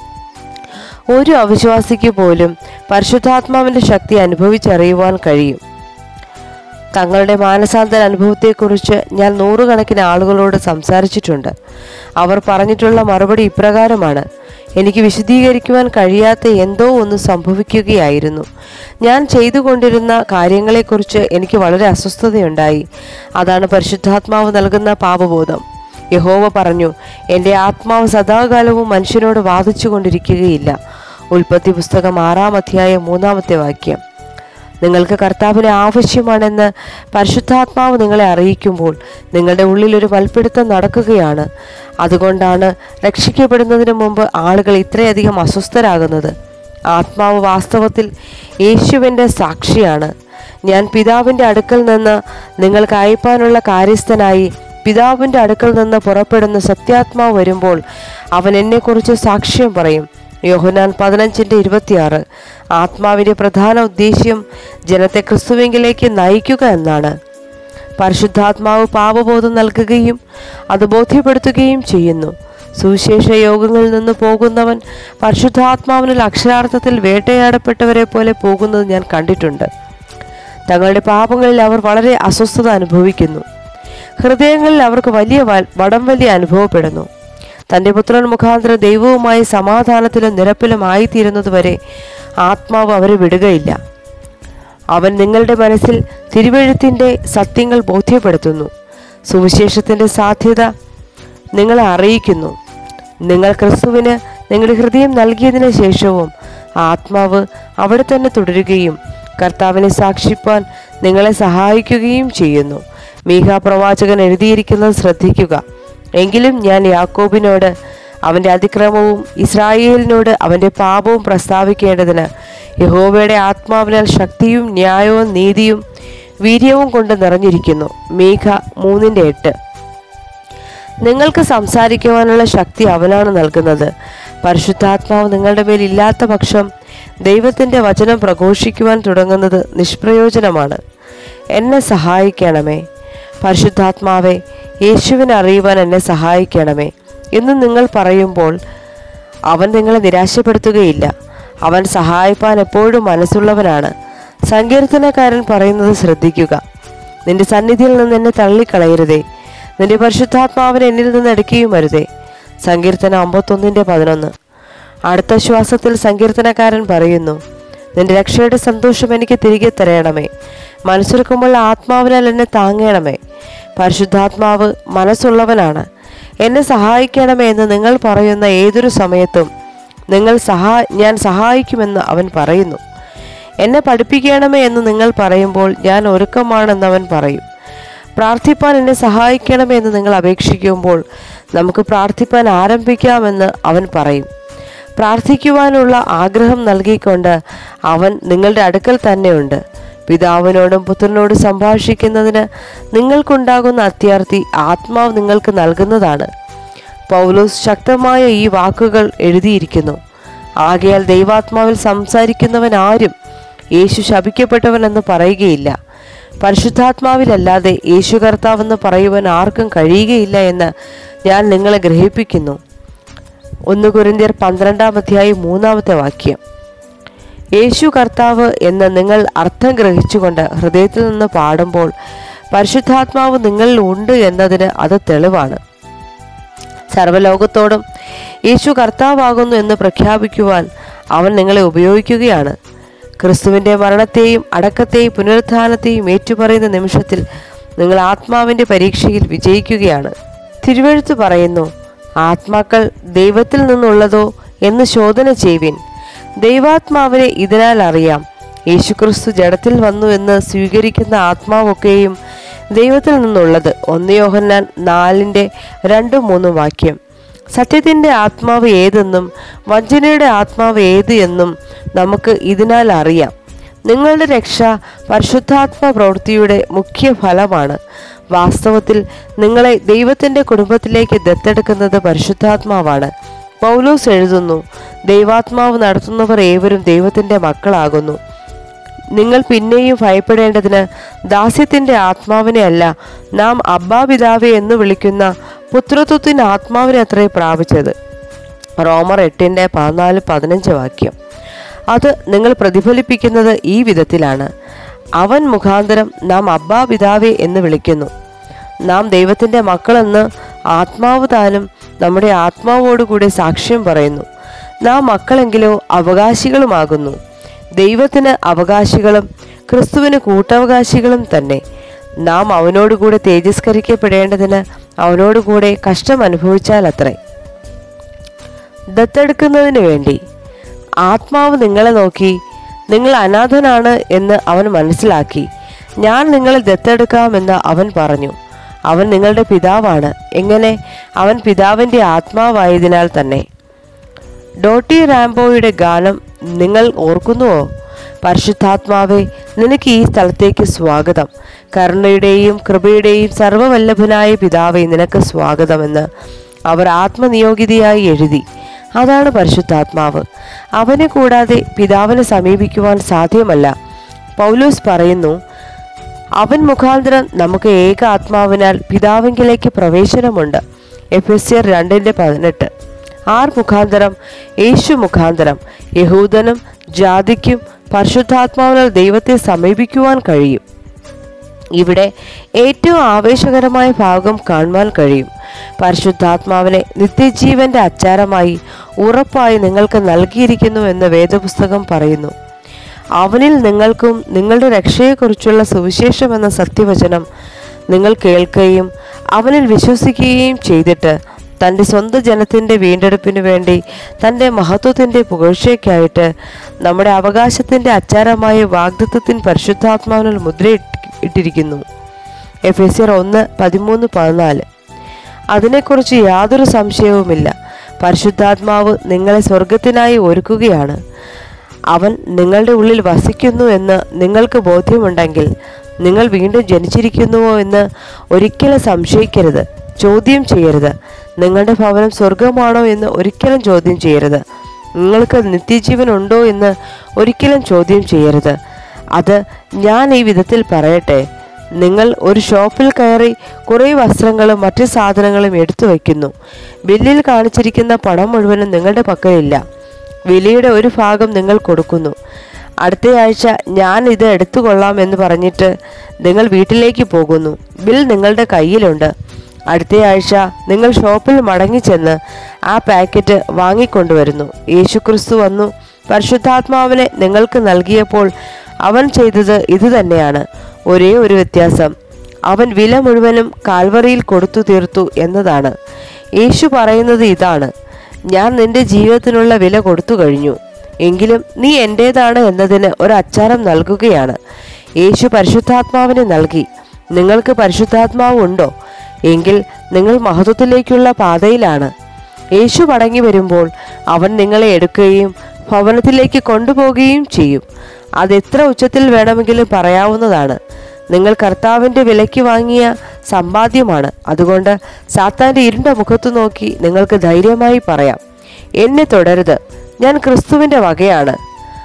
S1: ഒരു അവിശ്വാസിക്ക് പോലും പരിശുദ്ധാത്മാവിന്റെ ശക്തി അനുഭവിച്ചറിയുവാൻ കഴിയും തങ്ങളുടെ മാനസാന്തര അനുഭവത്തെക്കുറിച്ച് ഞാൻ നൂറുകണക്കിന് ആളുകളോട് സംസാരിച്ചിട്ടുണ്ട് അവർ പറഞ്ഞിട്ടുള്ള മറുപടി ഇപ്രകാരമാണ് എനിക്ക് വിശദീകരിക്കുവാൻ കഴിയാത്ത എന്തോ ഒന്ന് സംഭവിക്കുകയായിരുന്നു ഞാൻ ചെയ്തുകൊണ്ടിരുന്ന കാര്യങ്ങളെക്കുറിച്ച് എനിക്ക് വളരെ അസ്വസ്ഥതയുണ്ടായി അതാണ് പരിശുദ്ധാത്മാവ് നൽകുന്ന പാപബോധം യഹോവ പറഞ്ഞു എൻ്റെ ആത്മാവ് സദാകാലവും മനുഷ്യനോട് വാദിച്ചു കൊണ്ടിരിക്കുകയില്ല ഉൽപ്പത്തി പുസ്തകം ആറാം അധ്യായം മൂന്നാമത്തെ വാക്യം നിങ്ങൾക്ക് കർത്താവിനെ ആവശ്യമാണെന്ന് പരിശുദ്ധാത്മാവ് നിങ്ങളെ അറിയിക്കുമ്പോൾ നിങ്ങളുടെ ഉള്ളിൽ ഒരു മൽപ്പിടുത്തം നടക്കുകയാണ് അതുകൊണ്ടാണ് രക്ഷിക്കപ്പെടുന്നതിന് മുമ്പ് ആളുകൾ ഇത്രയധികം അസ്വസ്ഥരാകുന്നത് ആത്മാവ് വാസ്തവത്തിൽ യേശുവിൻ്റെ സാക്ഷിയാണ് ഞാൻ പിതാവിൻ്റെ അടുക്കൽ നിന്ന് നിങ്ങൾക്ക് അയപ്പാനുള്ള കാര്യസ്ഥനായി പിതാവിൻ്റെ അടുക്കൽ നിന്ന് പുറപ്പെടുന്ന സത്യാത്മാവ് വരുമ്പോൾ അവൻ എന്നെക്കുറിച്ച് സാക്ഷ്യം പറയും യോഹനാൻ പതിനഞ്ചിൻ്റെ ഇരുപത്തിയാറ് ആത്മാവിൻ്റെ പ്രധാന ഉദ്ദേശ്യം ജനത്തെ ക്രിസ്തുവിങ്കിലേക്ക് നയിക്കുക എന്നാണ് പരിശുദ്ധാത്മാവ് പാപബോധം നൽകുകയും അത് ബോധ്യപ്പെടുത്തുകയും ചെയ്യുന്നു സുവിശേഷ യോഗങ്ങളിൽ നിന്ന് പോകുന്നവൻ പരിശുദ്ധാത്മാവിനിൽ അക്ഷരാർത്ഥത്തിൽ വേട്ടയാടപ്പെട്ടവരെ പോലെ പോകുന്നത് ഞാൻ കണ്ടിട്ടുണ്ട് തങ്ങളുടെ പാപങ്ങളിൽ അവർ വളരെ അസ്വസ്ഥത അനുഭവിക്കുന്നു ഹൃദയങ്ങളിൽ അവർക്ക് വലിയ വ- വടം വലിയ അനുഭവപ്പെടുന്നു തൻ്റെ പുത്രൻ മുഖാന്തരം ദൈവവുമായി സമാധാനത്തിലും നിരപ്പിലും ആയിത്തീരുന്നതുവരെ ആത്മാവ് അവരെ വിടുകയില്ല അവൻ നിങ്ങളുടെ മനസ്സിൽ തിരുവഴുത്തിൻ്റെ സത്യങ്ങൾ ബോധ്യപ്പെടുത്തുന്നു സുവിശേഷത്തിൻ്റെ സാധ്യത നിങ്ങളെ അറിയിക്കുന്നു നിങ്ങൾ ക്രിസ്തുവിന് നിങ്ങളുടെ ഹൃദയം നൽകിയതിനു ശേഷവും ആത്മാവ് അവിടെ തന്നെ തുടരുകയും കർത്താവിനെ സാക്ഷിപ്പാൻ നിങ്ങളെ സഹായിക്കുകയും ചെയ്യുന്നു മീഹ പ്രവാചകൻ എഴുതിയിരിക്കുന്നത് ശ്രദ്ധിക്കുക എങ്കിലും ഞാൻ യാക്കോബിനോട് അവൻ്റെ അതിക്രമവും ഇസ്രായേലിനോട് അവൻ്റെ പാപവും പ്രസ്താവിക്കേണ്ടതിന് യഹോവയുടെ ആത്മാവിനാൽ ശക്തിയും ന്യായവും നീതിയും വീര്യവും കൊണ്ട് നിറഞ്ഞിരിക്കുന്നു മീഖ മൂന്നിൻ്റെ എട്ട് നിങ്ങൾക്ക് സംസാരിക്കുവാനുള്ള ശക്തി അവനാണ് നൽകുന്നത് പരിശുദ്ധാത്മാവ് നിങ്ങളുടെ മേൽ ഇല്ലാത്ത പക്ഷം ദൈവത്തിൻ്റെ വചനം പ്രഘോഷിക്കുവാൻ തുടങ്ങുന്നത് നിഷ്പ്രയോജനമാണ് എന്നെ സഹായിക്കണമേ പരിശുദ്ധാത്മാവെ യേശുവിനെ അറിയുവാൻ എന്നെ സഹായിക്കണമേ എന്ന് നിങ്ങൾ പറയുമ്പോൾ അവൻ നിങ്ങളെ നിരാശപ്പെടുത്തുകയില്ല അവൻ സഹായിപ്പാൻ എപ്പോഴും മനസ്സുള്ളവനാണ് സങ്കീർത്തനക്കാരൻ പറയുന്നത് ശ്രദ്ധിക്കുക നിന്റെ സന്നിധിയിൽ നിന്ന് എന്നെ തള്ളിക്കളയരുതേ നിന്റെ പരിശുദ്ധാത്മാവിനെ എന്നിൽ നിന്ന് എടുക്കുകയും വരുതേ സങ്കീർത്തനം അമ്പത്തൊന്നിൻ്റെ പതിനൊന്ന് അടുത്ത ശ്വാസത്തിൽ സങ്കീർത്തനക്കാരൻ പറയുന്നു നിന്റെ രക്ഷയുടെ സന്തോഷം എനിക്ക് തിരികെ തരയണമേ മനസ്സൊരുക്കുമ്പോൾ ആത്മാവിനാൽ എന്നെ താങ്ങണമേ പരിശുദ്ധാത്മാവ് മനസ്സുള്ളവനാണ് എന്നെ സഹായിക്കണമേ എന്ന് നിങ്ങൾ പറയുന്ന ഏതൊരു സമയത്തും നിങ്ങൾ സഹാ ഞാൻ സഹായിക്കുമെന്ന് അവൻ പറയുന്നു എന്നെ പഠിപ്പിക്കണമേ എന്ന് നിങ്ങൾ പറയുമ്പോൾ ഞാൻ ഒരുക്കമാണെന്ന് അവൻ പറയും പ്രാർത്ഥിപ്പാൻ എന്നെ സഹായിക്കണമേ എന്ന് നിങ്ങൾ അപേക്ഷിക്കുമ്പോൾ നമുക്ക് പ്രാർത്ഥിപ്പാൻ ആരംഭിക്കാമെന്ന് അവൻ പറയും പ്രാർത്ഥിക്കുവാനുള്ള ആഗ്രഹം നൽകിക്കൊണ്ട് അവൻ നിങ്ങളുടെ അടുക്കൽ തന്നെയുണ്ട് പിതാവിനോടും പുത്രനോടും സംഭാഷിക്കുന്നതിന് നിങ്ങൾക്കുണ്ടാകുന്ന അത്യാർത്ഥി ആത്മാവ് നിങ്ങൾക്ക് നൽകുന്നതാണ് പൗലോസ് ശക്തമായ ഈ വാക്കുകൾ എഴുതിയിരിക്കുന്നു ആകയാൽ ദൈവാത്മാവിൽ സംസാരിക്കുന്നവൻ ആരും യേശു ശപിക്കപ്പെട്ടവനെന്ന് പറയുകയില്ല പരിശുദ്ധാത്മാവിലല്ലാതെ യേശു കർത്താവെന്ന് പറയുവാൻ ആർക്കും കഴിയുകയില്ല എന്ന് ഞാൻ നിങ്ങളെ ഗ്രഹിപ്പിക്കുന്നു ഒന്ന് കുരിന്തിയർ പന്ത്രണ്ടാം അധ്യായം മൂന്നാമത്തെ വാക്യം യേശു കർത്താവ് എന്ന് നിങ്ങൾ അർത്ഥം ഗ്രഹിച്ചുകൊണ്ട് ഹൃദയത്തിൽ നിന്ന് പാടുമ്പോൾ പരിശുദ്ധാത്മാവ് നിങ്ങളിൽ ഉണ്ട് എന്നതിന് അത് തെളിവാണ് സർവ്വലോകത്തോടും യേശു കർത്താവാകുന്നു എന്ന് പ്രഖ്യാപിക്കുവാൻ അവൻ നിങ്ങളെ ഉപയോഗിക്കുകയാണ് ക്രിസ്തുവിൻ്റെ മരണത്തെയും അടക്കത്തെയും പുനരുത്ഥാനത്തെയും ഏറ്റുപറയുന്ന നിമിഷത്തിൽ നിങ്ങൾ ആത്മാവിൻ്റെ പരീക്ഷയിൽ വിജയിക്കുകയാണ് തിരുവഴുത്ത് പറയുന്നു ആത്മാക്കൾ ദൈവത്തിൽ നിന്നുള്ളതോ എന്ന് ശോധന ചെയ്യുവിൻ ദൈവാത്മാവിനെ ഇതിനാൽ അറിയാം യേശുക്രിസ്തു ജഡത്തിൽ വന്നു എന്ന് സ്വീകരിക്കുന്ന ആത്മാവൊക്കെയും ദൈവത്തിൽ നിന്നുള്ളത് ഒന്ന് യോഹന്നാൻ നാലിൻ്റെ രണ്ടും മൂന്നും വാക്യം സത്യത്തിൻ്റെ ആത്മാവ് ഏതെന്നും വഞ്ചനയുടെ ആത്മാവ് ഏത് എന്നും നമുക്ക് ഇതിനാൽ അറിയാം നിങ്ങളുടെ രക്ഷ പരിശുദ്ധാത്മ പ്രവൃത്തിയുടെ മുഖ്യ ഫലമാണ് വാസ്തവത്തിൽ നിങ്ങളെ ദൈവത്തിൻ്റെ കുടുംബത്തിലേക്ക് ദത്തെടുക്കുന്നത് പരിശുദ്ധാത്മാവാണ് പൗലോസ് എഴുതുന്നു ദൈവാത്മാവ് നടത്തുന്നവർ ഏവരും ദൈവത്തിൻ്റെ മക്കളാകുന്നു നിങ്ങൾ പിന്നെയും ഭയപ്പെടേണ്ടതിന് ദാസ്യത്തിന്റെ ആത്മാവിനെ അല്ല നാം അബ്ബാ പിതാവെ എന്ന് വിളിക്കുന്ന പുത്രത്വത്തിന് ആത്മാവിനെ അത്രേ പ്രാപിച്ചത് റോമർ എട്ടിൻ്റെ പതിനാല് പതിനഞ്ച് വാക്യം അത് നിങ്ങൾ പ്രതിഫലിപ്പിക്കുന്നത് ഈ വിധത്തിലാണ് അവൻ മുഖാന്തരം നാം അബ്ബാ പിതാവെ എന്ന് വിളിക്കുന്നു നാം ദൈവത്തിൻ്റെ മക്കളെന്ന് ആത്മാവ് താനും നമ്മുടെ ആത്മാവോടുകൂടെ സാക്ഷ്യം പറയുന്നു നാം മക്കളെങ്കിലോ അവകാശികളുമാകുന്നു ദൈവത്തിന് അവകാശികളും ക്രിസ്തുവിന് കൂട്ടവകാശികളും തന്നെ നാം അവനോടുകൂടെ തേജസ്കരിക്കപ്പെടേണ്ടതിന് അവനോടുകൂടെ കഷ്ടം അനുഭവിച്ചാൽ അത്രേ ദത്തെടുക്കുന്നതിന് വേണ്ടി ആത്മാവ് നിങ്ങളെ നോക്കി നിങ്ങൾ അനാഥനാണ് എന്ന് അവൻ മനസ്സിലാക്കി ഞാൻ നിങ്ങളെ ദത്തെടുക്കാമെന്ന് അവൻ പറഞ്ഞു അവൻ നിങ്ങളുടെ പിതാവാണ് എങ്ങനെ അവൻ പിതാവിൻ്റെ ആത്മാവായതിനാൽ തന്നെ ഡോട്ടി റാംബോയുടെ ഗാനം നിങ്ങൾ ഓർക്കുന്നുവോ പരിശുദ്ധാത്മാവെ നിനക്ക് ഈ സ്ഥലത്തേക്ക് സ്വാഗതം കരുണയുടെയും കൃപയുടെയും സർവവല്ലഭനായ പിതാവെ നിനക്ക് സ്വാഗതമെന്ന് അവർ ആത്മനിയോഗിതയായി എഴുതി അതാണ് പരിശുദ്ധാത്മാവ് അവനെ കൂടാതെ പിതാവിനെ സമീപിക്കുവാൻ സാധ്യമല്ല പൗലോസ് പറയുന്നു അവൻ മുഖാന്തരം നമുക്ക് ഏക ആത്മാവിനാൽ പിതാവിങ്കിലേക്ക് പ്രവേശനമുണ്ട് എഫ് എസ് ആർ രണ്ടിൻ്റെ പതിനെട്ട് ആർ മുഖാന്തരം യേശു മുഖാന്തരം യഹൂദനും ജാതിക്കും പരിശുദ്ധാത്മാവിനാൽ ദൈവത്തെ സമീപിക്കുവാൻ കഴിയും ഇവിടെ ഏറ്റവും ആവേശകരമായ ഭാഗം കാണുവാൻ കഴിയും പരിശുദ്ധാത്മാവിനെ നിത്യജീവന്റെ അച്ചാരമായി ഉറപ്പായി നിങ്ങൾക്ക് നൽകിയിരിക്കുന്നു എന്ന് വേദപുസ്തകം പറയുന്നു അവനിൽ നിങ്ങൾക്കും നിങ്ങളുടെ രക്ഷയെക്കുറിച്ചുള്ള സുവിശേഷം എന്ന സത്യവചനം നിങ്ങൾ കേൾക്കുകയും അവനിൽ വിശ്വസിക്കുകയും ചെയ്തിട്ട് തൻ്റെ സ്വന്തം ജനത്തിൻ്റെ വീണ്ടെടുപ്പിന് വേണ്ടി തൻ്റെ മഹത്വത്തിൻ്റെ പുകഴ്ചയ്ക്കായിട്ട് നമ്മുടെ അവകാശത്തിൻ്റെ അച്ചാരമായ വാഗ്ദത്വത്തിന് പരിശുദ്ധാത്മാവിനാൽ മുദ്ര ഇട്ടിരിക്കുന്നു എഫ് എസ് ഒന്ന് പതിമൂന്ന് പതിനാല് അതിനെക്കുറിച്ച് യാതൊരു സംശയവുമില്ല പരിശുദ്ധാത്മാവ് നിങ്ങളെ സ്വർഗത്തിനായി ഒരുക്കുകയാണ് അവൻ നിങ്ങളുടെ ഉള്ളിൽ വസിക്കുന്നു എന്ന് നിങ്ങൾക്ക് ബോധ്യമുണ്ടെങ്കിൽ നിങ്ങൾ വീണ്ടും ജനിച്ചിരിക്കുന്നുവോ എന്ന് ഒരിക്കലും സംശയിക്കരുത് ചോദ്യം ചെയ്യരുത് നിങ്ങളുടെ ഭവനം സ്വർഗമാണോ എന്ന് ഒരിക്കലും ചോദ്യം ചെയ്യരുത് നിങ്ങൾക്ക് നിത്യജീവൻ ഉണ്ടോ എന്ന് ഒരിക്കലും ചോദ്യം ചെയ്യരുത് അത് ഞാൻ ഈ വിധത്തിൽ പറയട്ടെ നിങ്ങൾ ഒരു ഷോപ്പിൽ കയറി കുറേ വസ്ത്രങ്ങളും മറ്റു സാധനങ്ങളും എടുത്തു വയ്ക്കുന്നു ബില്ലിൽ കാണിച്ചിരിക്കുന്ന പണം മുഴുവനും നിങ്ങളുടെ പക്കലില്ല വിലയുടെ ഒരു ഭാഗം നിങ്ങൾ കൊടുക്കുന്നു അടുത്തയാഴ്ച ഞാൻ ഇത് എടുത്തുകൊള്ളാം എന്ന് പറഞ്ഞിട്ട് നിങ്ങൾ വീട്ടിലേക്ക് പോകുന്നു ബിൽ നിങ്ങളുടെ കയ്യിലുണ്ട് അടുത്തയാഴ്ച നിങ്ങൾ ഷോപ്പിൽ മടങ്ങിച്ചെന്ന് ആ പാക്കറ്റ് വാങ്ങിക്കൊണ്ടുവരുന്നു യേശുക്രിസ്തു വന്നു പരിശുദ്ധാത്മാവിനെ നിങ്ങൾക്ക് നൽകിയപ്പോൾ അവൻ ചെയ്തത് ഇതുതന്നെയാണ് ഒരേ ഒരു വ്യത്യാസം അവൻ വില മുഴുവനും കാൽവറിയിൽ കൊടുത്തു തീർത്തു എന്നതാണ് യേശു പറയുന്നത് ഇതാണ് ഞാൻ നിന്റെ ജീവിതത്തിനുള്ള വില കൊടുത്തു കഴിഞ്ഞു എങ്കിലും നീ എൻ്റേതാണ് എന്നതിന് ഒരു അച്ചാരം നൽകുകയാണ് യേശു പരിശുദ്ധാത്മാവിനെ നൽകി നിങ്ങൾക്ക് പരിശുദ്ധാത്മാവ് ഉണ്ടോ എങ്കിൽ നിങ്ങൾ മഹത്വത്തിലേക്കുള്ള പാതയിലാണ് യേശു മടങ്ങി വരുമ്പോൾ അവൻ നിങ്ങളെ എടുക്കുകയും ഭവനത്തിലേക്ക് കൊണ്ടുപോകുകയും ചെയ്യും അത് എത്ര ഉച്ചത്തിൽ വേണമെങ്കിലും പറയാവുന്നതാണ് നിങ്ങൾ കർത്താവിൻ്റെ വിലയ്ക്ക് വാങ്ങിയ സമ്പാദ്യമാണ് അതുകൊണ്ട് സാത്താൻ്റെ ഇരുണ്ട മുഖത്തു നോക്കി നിങ്ങൾക്ക് ധൈര്യമായി പറയാം എന്നെ തുടരുത് ഞാൻ ക്രിസ്തുവിൻ്റെ വകയാണ്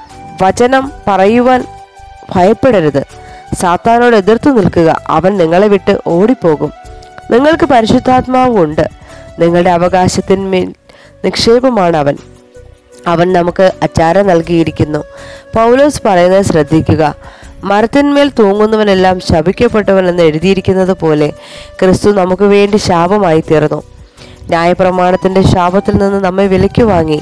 S1: വചനം പറയുവാൻ ഭയപ്പെടരുത് സാത്താനോട് എതിർത്ത് നിൽക്കുക അവൻ നിങ്ങളെ വിട്ട് ഓടിപ്പോകും നിങ്ങൾക്ക് പരിശുദ്ധാത്മാവ് ഉണ്ട് നിങ്ങളുടെ അവകാശത്തിന്മേൽ നിക്ഷേപമാണ് അവൻ അവൻ നമുക്ക് അച്ചാരം നൽകിയിരിക്കുന്നു പൗലോസ് പറയുന്നത് ശ്രദ്ധിക്കുക മരത്തിന്മേൽ തൂങ്ങുന്നവനെല്ലാം ശപിക്കപ്പെട്ടവനെന്ന് എഴുതിയിരിക്കുന്നത് പോലെ ക്രിസ്തു നമുക്ക് വേണ്ടി ശാപമായി തീർന്നു ന്യായപ്രമാണത്തിന്റെ ശാപത്തിൽ നിന്ന് നമ്മെ വിലയ്ക്ക് വാങ്ങി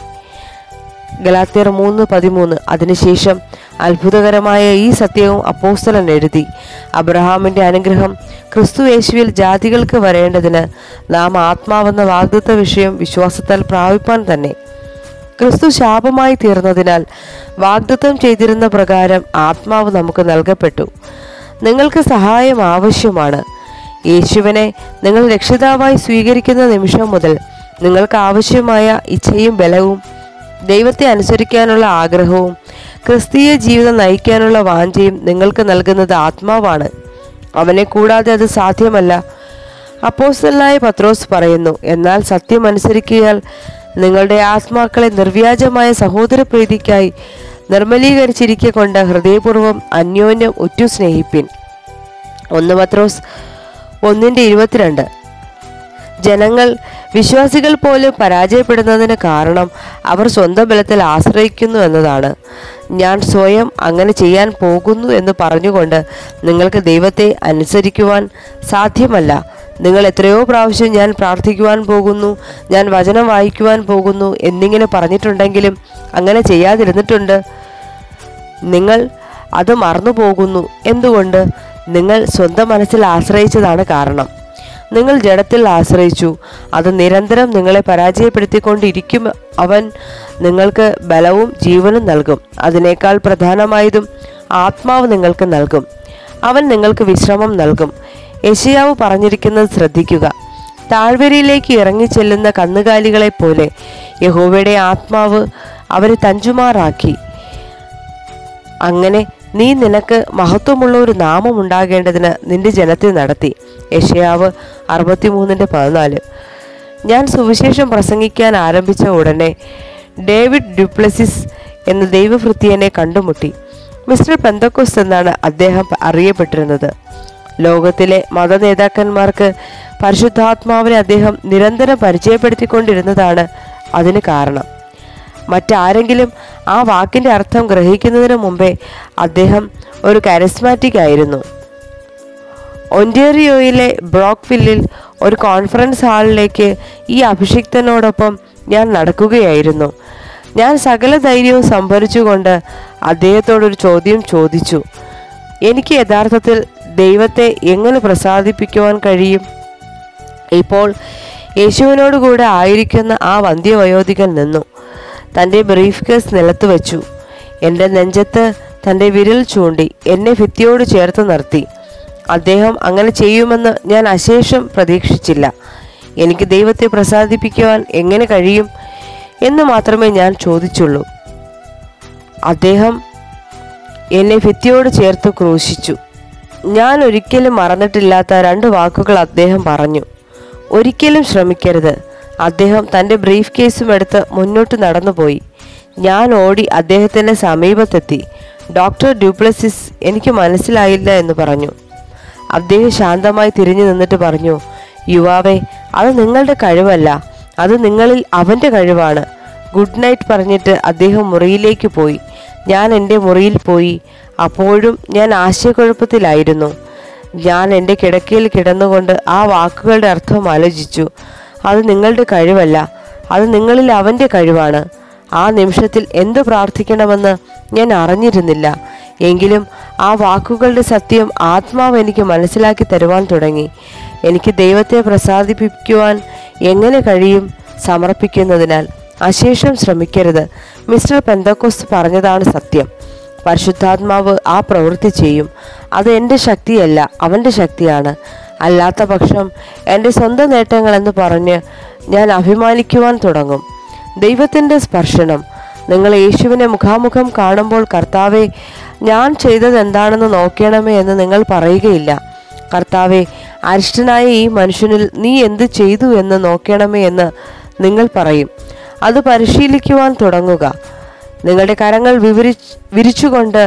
S1: ഗലാത്യർ മൂന്ന് പതിമൂന്ന് അതിനുശേഷം അത്ഭുതകരമായ ഈ സത്യവും അപ്പോസ്തലൻ എഴുതി അബ്രഹാമിന്റെ അനുഗ്രഹം ക്രിസ്തു യേശുവിൽ ജാതികൾക്ക് വരേണ്ടതിന് നാം ആത്മാവെന്ന വാഗ്ദത്ത വിഷയം വിശ്വാസത്താൽ പ്രാപിപ്പാൻ തന്നെ ക്രിസ്തു ശാപമായി തീർന്നതിനാൽ വാഗ്ദത്തം ചെയ്തിരുന്ന പ്രകാരം ആത്മാവ് നമുക്ക് നൽകപ്പെട്ടു നിങ്ങൾക്ക് സഹായം ആവശ്യമാണ് യേശുവിനെ നിങ്ങൾ രക്ഷിതാവായി സ്വീകരിക്കുന്ന നിമിഷം മുതൽ നിങ്ങൾക്ക് ആവശ്യമായ ഇച്ഛയും ബലവും ദൈവത്തെ അനുസരിക്കാനുള്ള ആഗ്രഹവും ക്രിസ്തീയ ജീവിതം നയിക്കാനുള്ള വാഞ്ചയും നിങ്ങൾക്ക് നൽകുന്നത് ആത്മാവാണ് അവനെ കൂടാതെ അത് സാധ്യമല്ല അപ്പോസ്റ്റലായ പത്രോസ് പറയുന്നു എന്നാൽ സത്യം അനുസരിക്കുകയാൽ നിങ്ങളുടെ ആത്മാക്കളെ നിർവ്യാജമായ സഹോദര പ്രീതിക്കായി നിർമ്മലീകരിച്ചിരിക്കെ കൊണ്ട് ഹൃദയപൂർവ്വം അന്യോന്യം ഉറ്റു സ്നേഹിപ്പിൻ ഒന്ന് പത്രോസ് ഒന്നിൻ്റെ ഇരുപത്തിരണ്ട് ജനങ്ങൾ വിശ്വാസികൾ പോലും പരാജയപ്പെടുന്നതിന് കാരണം അവർ സ്വന്തം ബലത്തിൽ ആശ്രയിക്കുന്നു എന്നതാണ് ഞാൻ സ്വയം അങ്ങനെ ചെയ്യാൻ പോകുന്നു എന്ന് പറഞ്ഞുകൊണ്ട് നിങ്ങൾക്ക് ദൈവത്തെ അനുസരിക്കുവാൻ സാധ്യമല്ല നിങ്ങൾ എത്രയോ പ്രാവശ്യം ഞാൻ പ്രാർത്ഥിക്കുവാൻ പോകുന്നു ഞാൻ വചനം വായിക്കുവാൻ പോകുന്നു എന്നിങ്ങനെ പറഞ്ഞിട്ടുണ്ടെങ്കിലും അങ്ങനെ ചെയ്യാതിരുന്നിട്ടുണ്ട് നിങ്ങൾ അത് മറന്നു പോകുന്നു എന്തുകൊണ്ട് നിങ്ങൾ സ്വന്തം മനസ്സിൽ ആശ്രയിച്ചതാണ് കാരണം നിങ്ങൾ ജഡത്തിൽ ആശ്രയിച്ചു അത് നിരന്തരം നിങ്ങളെ പരാജയപ്പെടുത്തിക്കൊണ്ടിരിക്കും അവൻ നിങ്ങൾക്ക് ബലവും ജീവനും നൽകും അതിനേക്കാൾ പ്രധാനമായതും ആത്മാവ് നിങ്ങൾക്ക് നൽകും അവൻ നിങ്ങൾക്ക് വിശ്രമം നൽകും യശയാവ് പറഞ്ഞിരിക്കുന്നത് ശ്രദ്ധിക്കുക താഴ്വരയിലേക്ക് ഇറങ്ങിച്ചെല്ലുന്ന കന്നുകാലികളെ പോലെ യഹോവയുടെ ആത്മാവ് അവരെ തഞ്ചുമാറാക്കി അങ്ങനെ നീ നിനക്ക് മഹത്വമുള്ള ഒരു നാമം ഉണ്ടാകേണ്ടതിന് നിന്റെ ജനത്തെ നടത്തി യഷയാവ് അറുപത്തിമൂന്നിൻ്റെ പതിനാല് ഞാൻ സുവിശേഷം പ്രസംഗിക്കാൻ ആരംഭിച്ച ഉടനെ ഡേവിഡ് ഡ്യൂപ്ലസിസ് എന്ന ദൈവഭൃത്യനെ കണ്ടുമുട്ടി മിസ്റ്റർ പെന്തക്കോസ് എന്നാണ് അദ്ദേഹം അറിയപ്പെട്ടിരുന്നത് ലോകത്തിലെ മതനേതാക്കന്മാർക്ക് പരിശുദ്ധാത്മാവിനെ അദ്ദേഹം നിരന്തരം പരിചയപ്പെടുത്തിക്കൊണ്ടിരുന്നതാണ് അതിന് കാരണം മറ്റാരെങ്കിലും ആ വാക്കിന്റെ അർത്ഥം ഗ്രഹിക്കുന്നതിന് മുമ്പേ അദ്ദേഹം ഒരു കരിസ്മാറ്റിക് ആയിരുന്നു ഒൻറ്റേറിയോയിലെ ബ്രോക്ക്വില്ലിൽ ഒരു കോൺഫറൻസ് ഹാളിലേക്ക് ഈ അഭിഷിക്തനോടൊപ്പം ഞാൻ നടക്കുകയായിരുന്നു ഞാൻ സകല ധൈര്യവും സംഭരിച്ചുകൊണ്ട് അദ്ദേഹത്തോടൊരു ചോദ്യം ചോദിച്ചു എനിക്ക് യഥാർത്ഥത്തിൽ ദൈവത്തെ എങ്ങനെ പ്രസാദിപ്പിക്കുവാൻ കഴിയും ഇപ്പോൾ യേശുവിനോട് കൂടെ ആയിരിക്കുന്ന ആ വന്ധ്യവയോധികൻ നിന്നു തൻ്റെ ബ്രീഫ് കേസ് നിലത്ത് വെച്ചു എൻ്റെ നെഞ്ചത്ത് തൻ്റെ വിരൽ ചൂണ്ടി എന്നെ ഭിത്തിയോട് ചേർത്ത് നിർത്തി അദ്ദേഹം അങ്ങനെ ചെയ്യുമെന്ന് ഞാൻ അശേഷം പ്രതീക്ഷിച്ചില്ല എനിക്ക് ദൈവത്തെ പ്രസാദിപ്പിക്കുവാൻ എങ്ങനെ കഴിയും എന്ന് മാത്രമേ ഞാൻ ചോദിച്ചുള്ളൂ അദ്ദേഹം എന്നെ ഭിത്തിയോട് ചേർത്ത് ക്രൂശിച്ചു ഞാൻ ഒരിക്കലും മറന്നിട്ടില്ലാത്ത രണ്ട് വാക്കുകൾ അദ്ദേഹം പറഞ്ഞു ഒരിക്കലും ശ്രമിക്കരുത് അദ്ദേഹം തൻ്റെ ബ്രീഫ് കേസും എടുത്ത് മുന്നോട്ട് നടന്നുപോയി ഞാൻ ഓടി അദ്ദേഹത്തിൻ്റെ സമീപത്തെത്തി ഡോക്ടർ ഡ്യൂപ്ലസിസ് എനിക്ക് മനസ്സിലായില്ല എന്ന് പറഞ്ഞു അദ്ദേഹം ശാന്തമായി തിരിഞ്ഞു നിന്നിട്ട് പറഞ്ഞു യുവാവേ അത് നിങ്ങളുടെ കഴിവല്ല അത് നിങ്ങളിൽ അവൻ്റെ കഴിവാണ് ഗുഡ് നൈറ്റ് പറഞ്ഞിട്ട് അദ്ദേഹം മുറിയിലേക്ക് പോയി ഞാൻ എൻ്റെ മുറിയിൽ പോയി അപ്പോഴും ഞാൻ ആശയക്കുഴപ്പത്തിലായിരുന്നു ഞാൻ എൻ്റെ കിടക്കയിൽ കിടന്നുകൊണ്ട് ആ വാക്കുകളുടെ അർത്ഥം ആലോചിച്ചു അത് നിങ്ങളുടെ കഴിവല്ല അത് നിങ്ങളിൽ അവൻ്റെ കഴിവാണ് ആ നിമിഷത്തിൽ എന്ത് പ്രാർത്ഥിക്കണമെന്ന് ഞാൻ അറിഞ്ഞിരുന്നില്ല എങ്കിലും ആ വാക്കുകളുടെ സത്യം ആത്മാവ് എനിക്ക് മനസ്സിലാക്കി തരുവാൻ തുടങ്ങി എനിക്ക് ദൈവത്തെ പ്രസാദിപ്പിക്കുവാൻ എങ്ങനെ കഴിയും സമർപ്പിക്കുന്നതിനാൽ അശേഷം ശ്രമിക്കരുത് മിസ്റ്റർ പെന്തക്കോസ് പറഞ്ഞതാണ് സത്യം പരിശുദ്ധാത്മാവ് ആ പ്രവൃത്തി ചെയ്യും അത് എൻ്റെ ശക്തിയല്ല അവൻ്റെ ശക്തിയാണ് അല്ലാത്ത പക്ഷം എൻ്റെ സ്വന്തം നേട്ടങ്ങളെന്ന് പറഞ്ഞ് ഞാൻ അഭിമാനിക്കുവാൻ തുടങ്ങും ദൈവത്തിൻ്റെ സ്പർശനം നിങ്ങൾ യേശുവിനെ മുഖാമുഖം കാണുമ്പോൾ കർത്താവെ ഞാൻ ചെയ്തത് എന്താണെന്ന് നോക്കണമേ എന്ന് നിങ്ങൾ പറയുകയില്ല കർത്താവെ അരിഷ്ടനായ ഈ മനുഷ്യനിൽ നീ എന്ത് ചെയ്തു എന്ന് നോക്കണമേ എന്ന് നിങ്ങൾ പറയും അത് പരിശീലിക്കുവാൻ തുടങ്ങുക നിങ്ങളുടെ കരങ്ങൾ വിവരി വിരിച്ചുകൊണ്ട്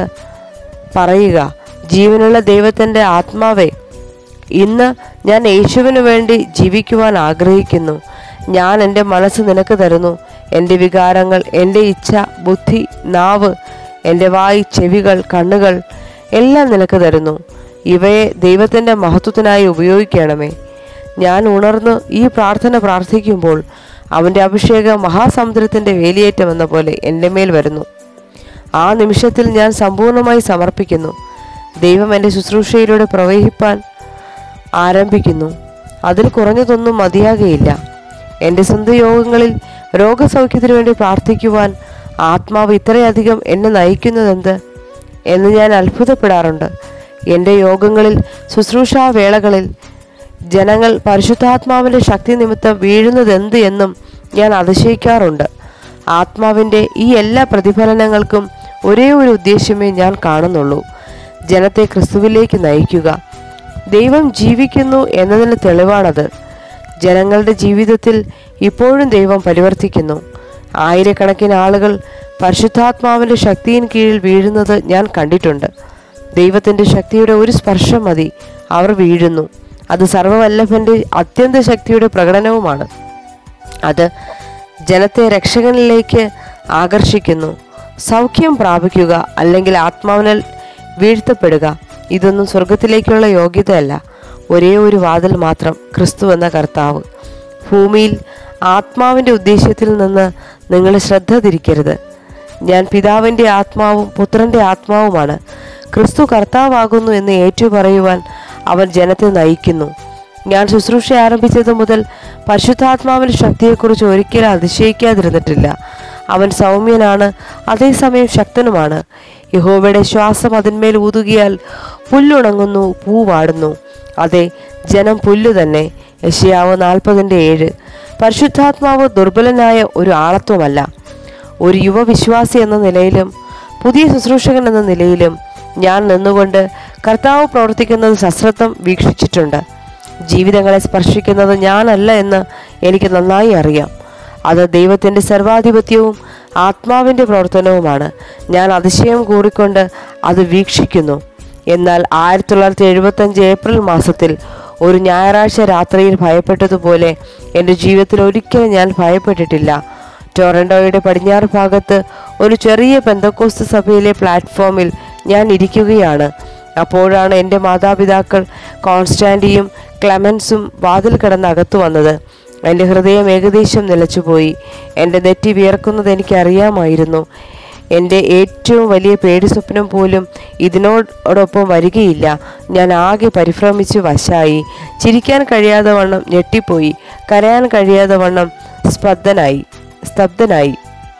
S1: പറയുക ജീവനുള്ള ദൈവത്തിൻ്റെ ആത്മാവേ ഇന്ന് ഞാൻ യേശുവിന് വേണ്ടി ജീവിക്കുവാൻ ആഗ്രഹിക്കുന്നു ഞാൻ എൻ്റെ മനസ്സ് നിനക്ക് തരുന്നു എൻ്റെ വികാരങ്ങൾ എൻ്റെ ഇച്ഛ ബുദ്ധി നാവ് എൻ്റെ വായി ചെവികൾ കണ്ണുകൾ എല്ലാം നിനക്ക് തരുന്നു ഇവയെ ദൈവത്തിൻ്റെ മഹത്വത്തിനായി ഉപയോഗിക്കണമേ ഞാൻ ഉണർന്ന് ഈ പ്രാർത്ഥന പ്രാർത്ഥിക്കുമ്പോൾ അവൻ്റെ അഭിഷേകം മഹാസമുദ്രത്തിൻ്റെ വേലിയേറ്റം എന്ന പോലെ എൻ്റെ മേൽ വരുന്നു ആ നിമിഷത്തിൽ ഞാൻ സമ്പൂർണ്ണമായി സമർപ്പിക്കുന്നു ദൈവം എൻ്റെ ശുശ്രൂഷയിലൂടെ പ്രവഹിപ്പാൻ ആരംഭിക്കുന്നു അതിൽ കുറഞ്ഞതൊന്നും മതിയാകുകയില്ല എൻ്റെ സ്വന്തം യോഗങ്ങളിൽ രോഗസൗഖ്യത്തിനു വേണ്ടി പ്രാർത്ഥിക്കുവാൻ ആത്മാവ് ഇത്രയധികം എന്നെ നയിക്കുന്നതെന്ത് എന്ന് ഞാൻ അത്ഭുതപ്പെടാറുണ്ട് എൻ്റെ യോഗങ്ങളിൽ ശുശ്രൂഷാ വേളകളിൽ ജനങ്ങൾ പരിശുദ്ധാത്മാവിൻ്റെ ശക്തി നിമിത്തം വീഴുന്നതെന്ത് എന്നും ഞാൻ അതിശയിക്കാറുണ്ട് ആത്മാവിൻ്റെ ഈ എല്ലാ പ്രതിഫലനങ്ങൾക്കും ഒരേ ഒരു ഉദ്ദേശ്യമേ ഞാൻ കാണുന്നുള്ളൂ ജനത്തെ ക്രിസ്തുവിലേക്ക് നയിക്കുക ദൈവം ജീവിക്കുന്നു എന്നതിന് തെളിവാണത് ജനങ്ങളുടെ ജീവിതത്തിൽ ഇപ്പോഴും ദൈവം പരിവർത്തിക്കുന്നു ആയിരക്കണക്കിന് ആളുകൾ പരിശുദ്ധാത്മാവിൻ്റെ ശക്തിயின் കീഴിൽ വീഴുന്നത് ഞാൻ കണ്ടിട്ടുണ്ട് ദൈവത്തിൻ്റെ ശക്തിയുടെ ഒരു സ്പർശം മതി അവർ വീഴുന്നു അത് സർവവല്ലഭൻ്റെ അത്യന്ത ശക്തിയുടെ പ്രകടനവുമാണ് അത് ജനത്തെ രക്ഷകനിലേക്ക് ആകർഷിക്കുന്നു സൗഖ്യം പ്രാപിക്കുക അല്ലെങ്കിൽ ആത്മാവിനാൽ വീഴ്ത്തപ്പെടുക ഇതൊന്നും സ്വർഗത്തിലേക്കുള്ള യോഗ്യതയല്ല ഒരേ ഒരു വാതിൽ മാത്രം ക്രിസ്തു എന്ന കർത്താവ് ഭൂമിയിൽ ആത്മാവിൻ്റെ ഉദ്ദേശ്യത്തിൽ നിന്ന് നിങ്ങൾ ശ്രദ്ധ തിരിക്കരുത് ഞാൻ പിതാവിൻ്റെ ആത്മാവും പുത്രൻ്റെ ആത്മാവുമാണ് ക്രിസ്തു കർത്താവാകുന്നു എന്ന് ഏറ്റുപറയുവാൻ അവൻ ജനത്തെ നയിക്കുന്നു ഞാൻ ശുശ്രൂഷ ആരംഭിച്ചത് മുതൽ പരിശുദ്ധാത്മാവിന്റെ ശക്തിയെക്കുറിച്ച് ഒരിക്കലും അതിശയിക്കാതിരുന്നിട്ടില്ല അവൻ സൗമ്യനാണ് അതേസമയം ശക്തനുമാണ് യഹോവയുടെ ശ്വാസം അതിന്മേൽ ഊതുകിയാൽ പുല്ലുണങ്ങുന്നു പൂ വാടുന്നു അതെ ജനം പുല്ലു തന്നെ യശയാവ് നാൽപ്പതിൻ്റെ ഏഴ് പരിശുദ്ധാത്മാവ് ദുർബലനായ ഒരു ആളത്വമല്ല ഒരു യുവവിശ്വാസി എന്ന നിലയിലും പുതിയ ശുശ്രൂഷകൻ എന്ന നിലയിലും ഞാൻ നിന്നുകൊണ്ട് കർത്താവ് പ്രവർത്തിക്കുന്നത് സശ്രദ്ധം വീക്ഷിച്ചിട്ടുണ്ട് ജീവിതങ്ങളെ സ്പർശിക്കുന്നത് ഞാനല്ല എന്ന് എനിക്ക് നന്നായി അറിയാം അത് ദൈവത്തിൻ്റെ സർവാധിപത്യവും ആത്മാവിൻ്റെ പ്രവർത്തനവുമാണ് ഞാൻ അതിശയം കൂറിക്കൊണ്ട് അത് വീക്ഷിക്കുന്നു എന്നാൽ ആയിരത്തി തൊള്ളായിരത്തി എഴുപത്തഞ്ച് ഏപ്രിൽ മാസത്തിൽ ഒരു ഞായറാഴ്ച രാത്രിയിൽ ഭയപ്പെട്ടതുപോലെ എൻ്റെ ജീവിതത്തിൽ ഒരിക്കലും ഞാൻ ഭയപ്പെട്ടിട്ടില്ല ടൊറൻഡോയുടെ പടിഞ്ഞാറ് ഭാഗത്ത് ഒരു ചെറിയ പെന്തക്കോസ്ത് സഭയിലെ പ്ലാറ്റ്ഫോമിൽ ഞാൻ ഇരിക്കുകയാണ് അപ്പോഴാണ് എൻ്റെ മാതാപിതാക്കൾ കോൺസ്റ്റാൻറ്റിയും ക്ലെമൻസും വാതിൽ കിടന്ന് അകത്തു വന്നത് എൻ്റെ ഹൃദയം ഏകദേശം നിലച്ചുപോയി എൻ്റെ നെറ്റി വിയർക്കുന്നത് എനിക്കറിയാമായിരുന്നു എൻ്റെ ഏറ്റവും വലിയ പേടി സ്വപ്നം പോലും ഇതിനോടൊപ്പം വരികയില്ല ഞാൻ ആകെ പരിഭ്രമിച്ച് വശായി ചിരിക്കാൻ കഴിയാതെ വണ്ണം ഞെട്ടിപ്പോയി കരയാൻ കഴിയാതെ വണ്ണം സ്പബ്ദനായി സ്തബ്ധനായി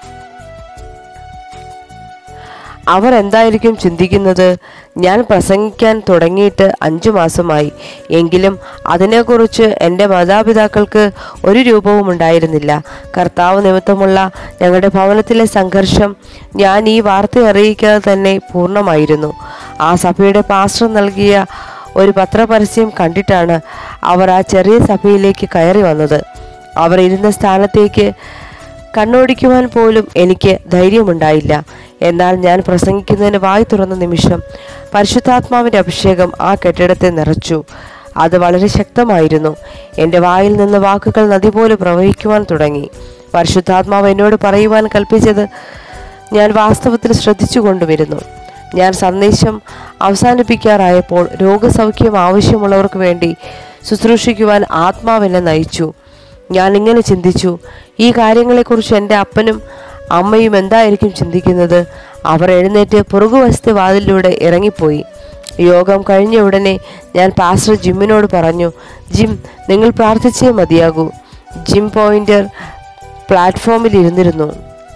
S1: അവർ എന്തായിരിക്കും ചിന്തിക്കുന്നത് ഞാൻ പ്രസംഗിക്കാൻ തുടങ്ങിയിട്ട് അഞ്ചു മാസമായി എങ്കിലും അതിനെക്കുറിച്ച് എൻ്റെ മാതാപിതാക്കൾക്ക് ഒരു രൂപവും ഉണ്ടായിരുന്നില്ല കർത്താവ് നിമിത്തമുള്ള ഞങ്ങളുടെ ഭവനത്തിലെ സംഘർഷം ഞാൻ ഈ വാർത്ത അറിയിക്കാതെ തന്നെ പൂർണ്ണമായിരുന്നു ആ സഭയുടെ പാസ്റ്റർ നൽകിയ ഒരു പത്രപരസ്യം കണ്ടിട്ടാണ് അവർ ആ ചെറിയ സഭയിലേക്ക് കയറി വന്നത് അവർ ഇരുന്ന സ്ഥാനത്തേക്ക് കണ്ണോടിക്കുവാൻ പോലും എനിക്ക് ധൈര്യമുണ്ടായില്ല എന്നാൽ ഞാൻ പ്രസംഗിക്കുന്നതിന് വായി തുറന്ന നിമിഷം പരിശുദ്ധാത്മാവിൻ്റെ അഭിഷേകം ആ കെട്ടിടത്തെ നിറച്ചു അത് വളരെ ശക്തമായിരുന്നു എൻ്റെ വായിൽ നിന്ന് വാക്കുകൾ നദി പോലെ പ്രവഹിക്കുവാൻ തുടങ്ങി പരിശുദ്ധാത്മാവ് എന്നോട് പറയുവാൻ കൽപ്പിച്ചത് ഞാൻ വാസ്തവത്തിൽ ശ്രദ്ധിച്ചു കൊണ്ടുവരുന്നു ഞാൻ സന്ദേശം അവസാനിപ്പിക്കാറായപ്പോൾ രോഗസൗഖ്യം ആവശ്യമുള്ളവർക്ക് വേണ്ടി ശുശ്രൂഷിക്കുവാൻ ആത്മാവെന്നെ നയിച്ചു ഞാൻ ഇങ്ങനെ ചിന്തിച്ചു ഈ കാര്യങ്ങളെക്കുറിച്ച് എൻ്റെ അപ്പനും അമ്മയും എന്തായിരിക്കും ചിന്തിക്കുന്നത് അവർ എഴുന്നേറ്റ് പുറകുവശത്തെ വാതിലിലൂടെ ഇറങ്ങിപ്പോയി യോഗം കഴിഞ്ഞ ഉടനെ ഞാൻ പാസ്റ്റർ ജിമ്മിനോട് പറഞ്ഞു ജിം നിങ്ങൾ പ്രാർത്ഥിച്ചേ മതിയാകൂ ജിം പോയിന്റർ പ്ലാറ്റ്ഫോമിൽ ഇരുന്നിരുന്നു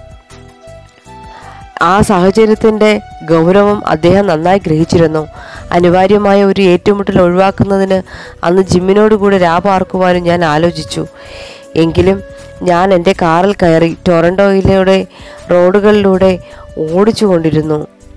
S1: ആ സാഹചര്യത്തിൻ്റെ ഗൗരവം അദ്ദേഹം നന്നായി ഗ്രഹിച്ചിരുന്നു അനിവാര്യമായ ഒരു ഏറ്റുമുട്ടൽ ഒഴിവാക്കുന്നതിന് അന്ന് ജിമ്മിനോട് കൂടെ രാപാർക്കുവാനും ഞാൻ ആലോചിച്ചു എങ്കിലും ഞാൻ എൻ്റെ കാറിൽ കയറി ടൊറൻഡോയിലൂടെ റോഡുകളിലൂടെ ഓടിച്ചു കൊണ്ടിരുന്നു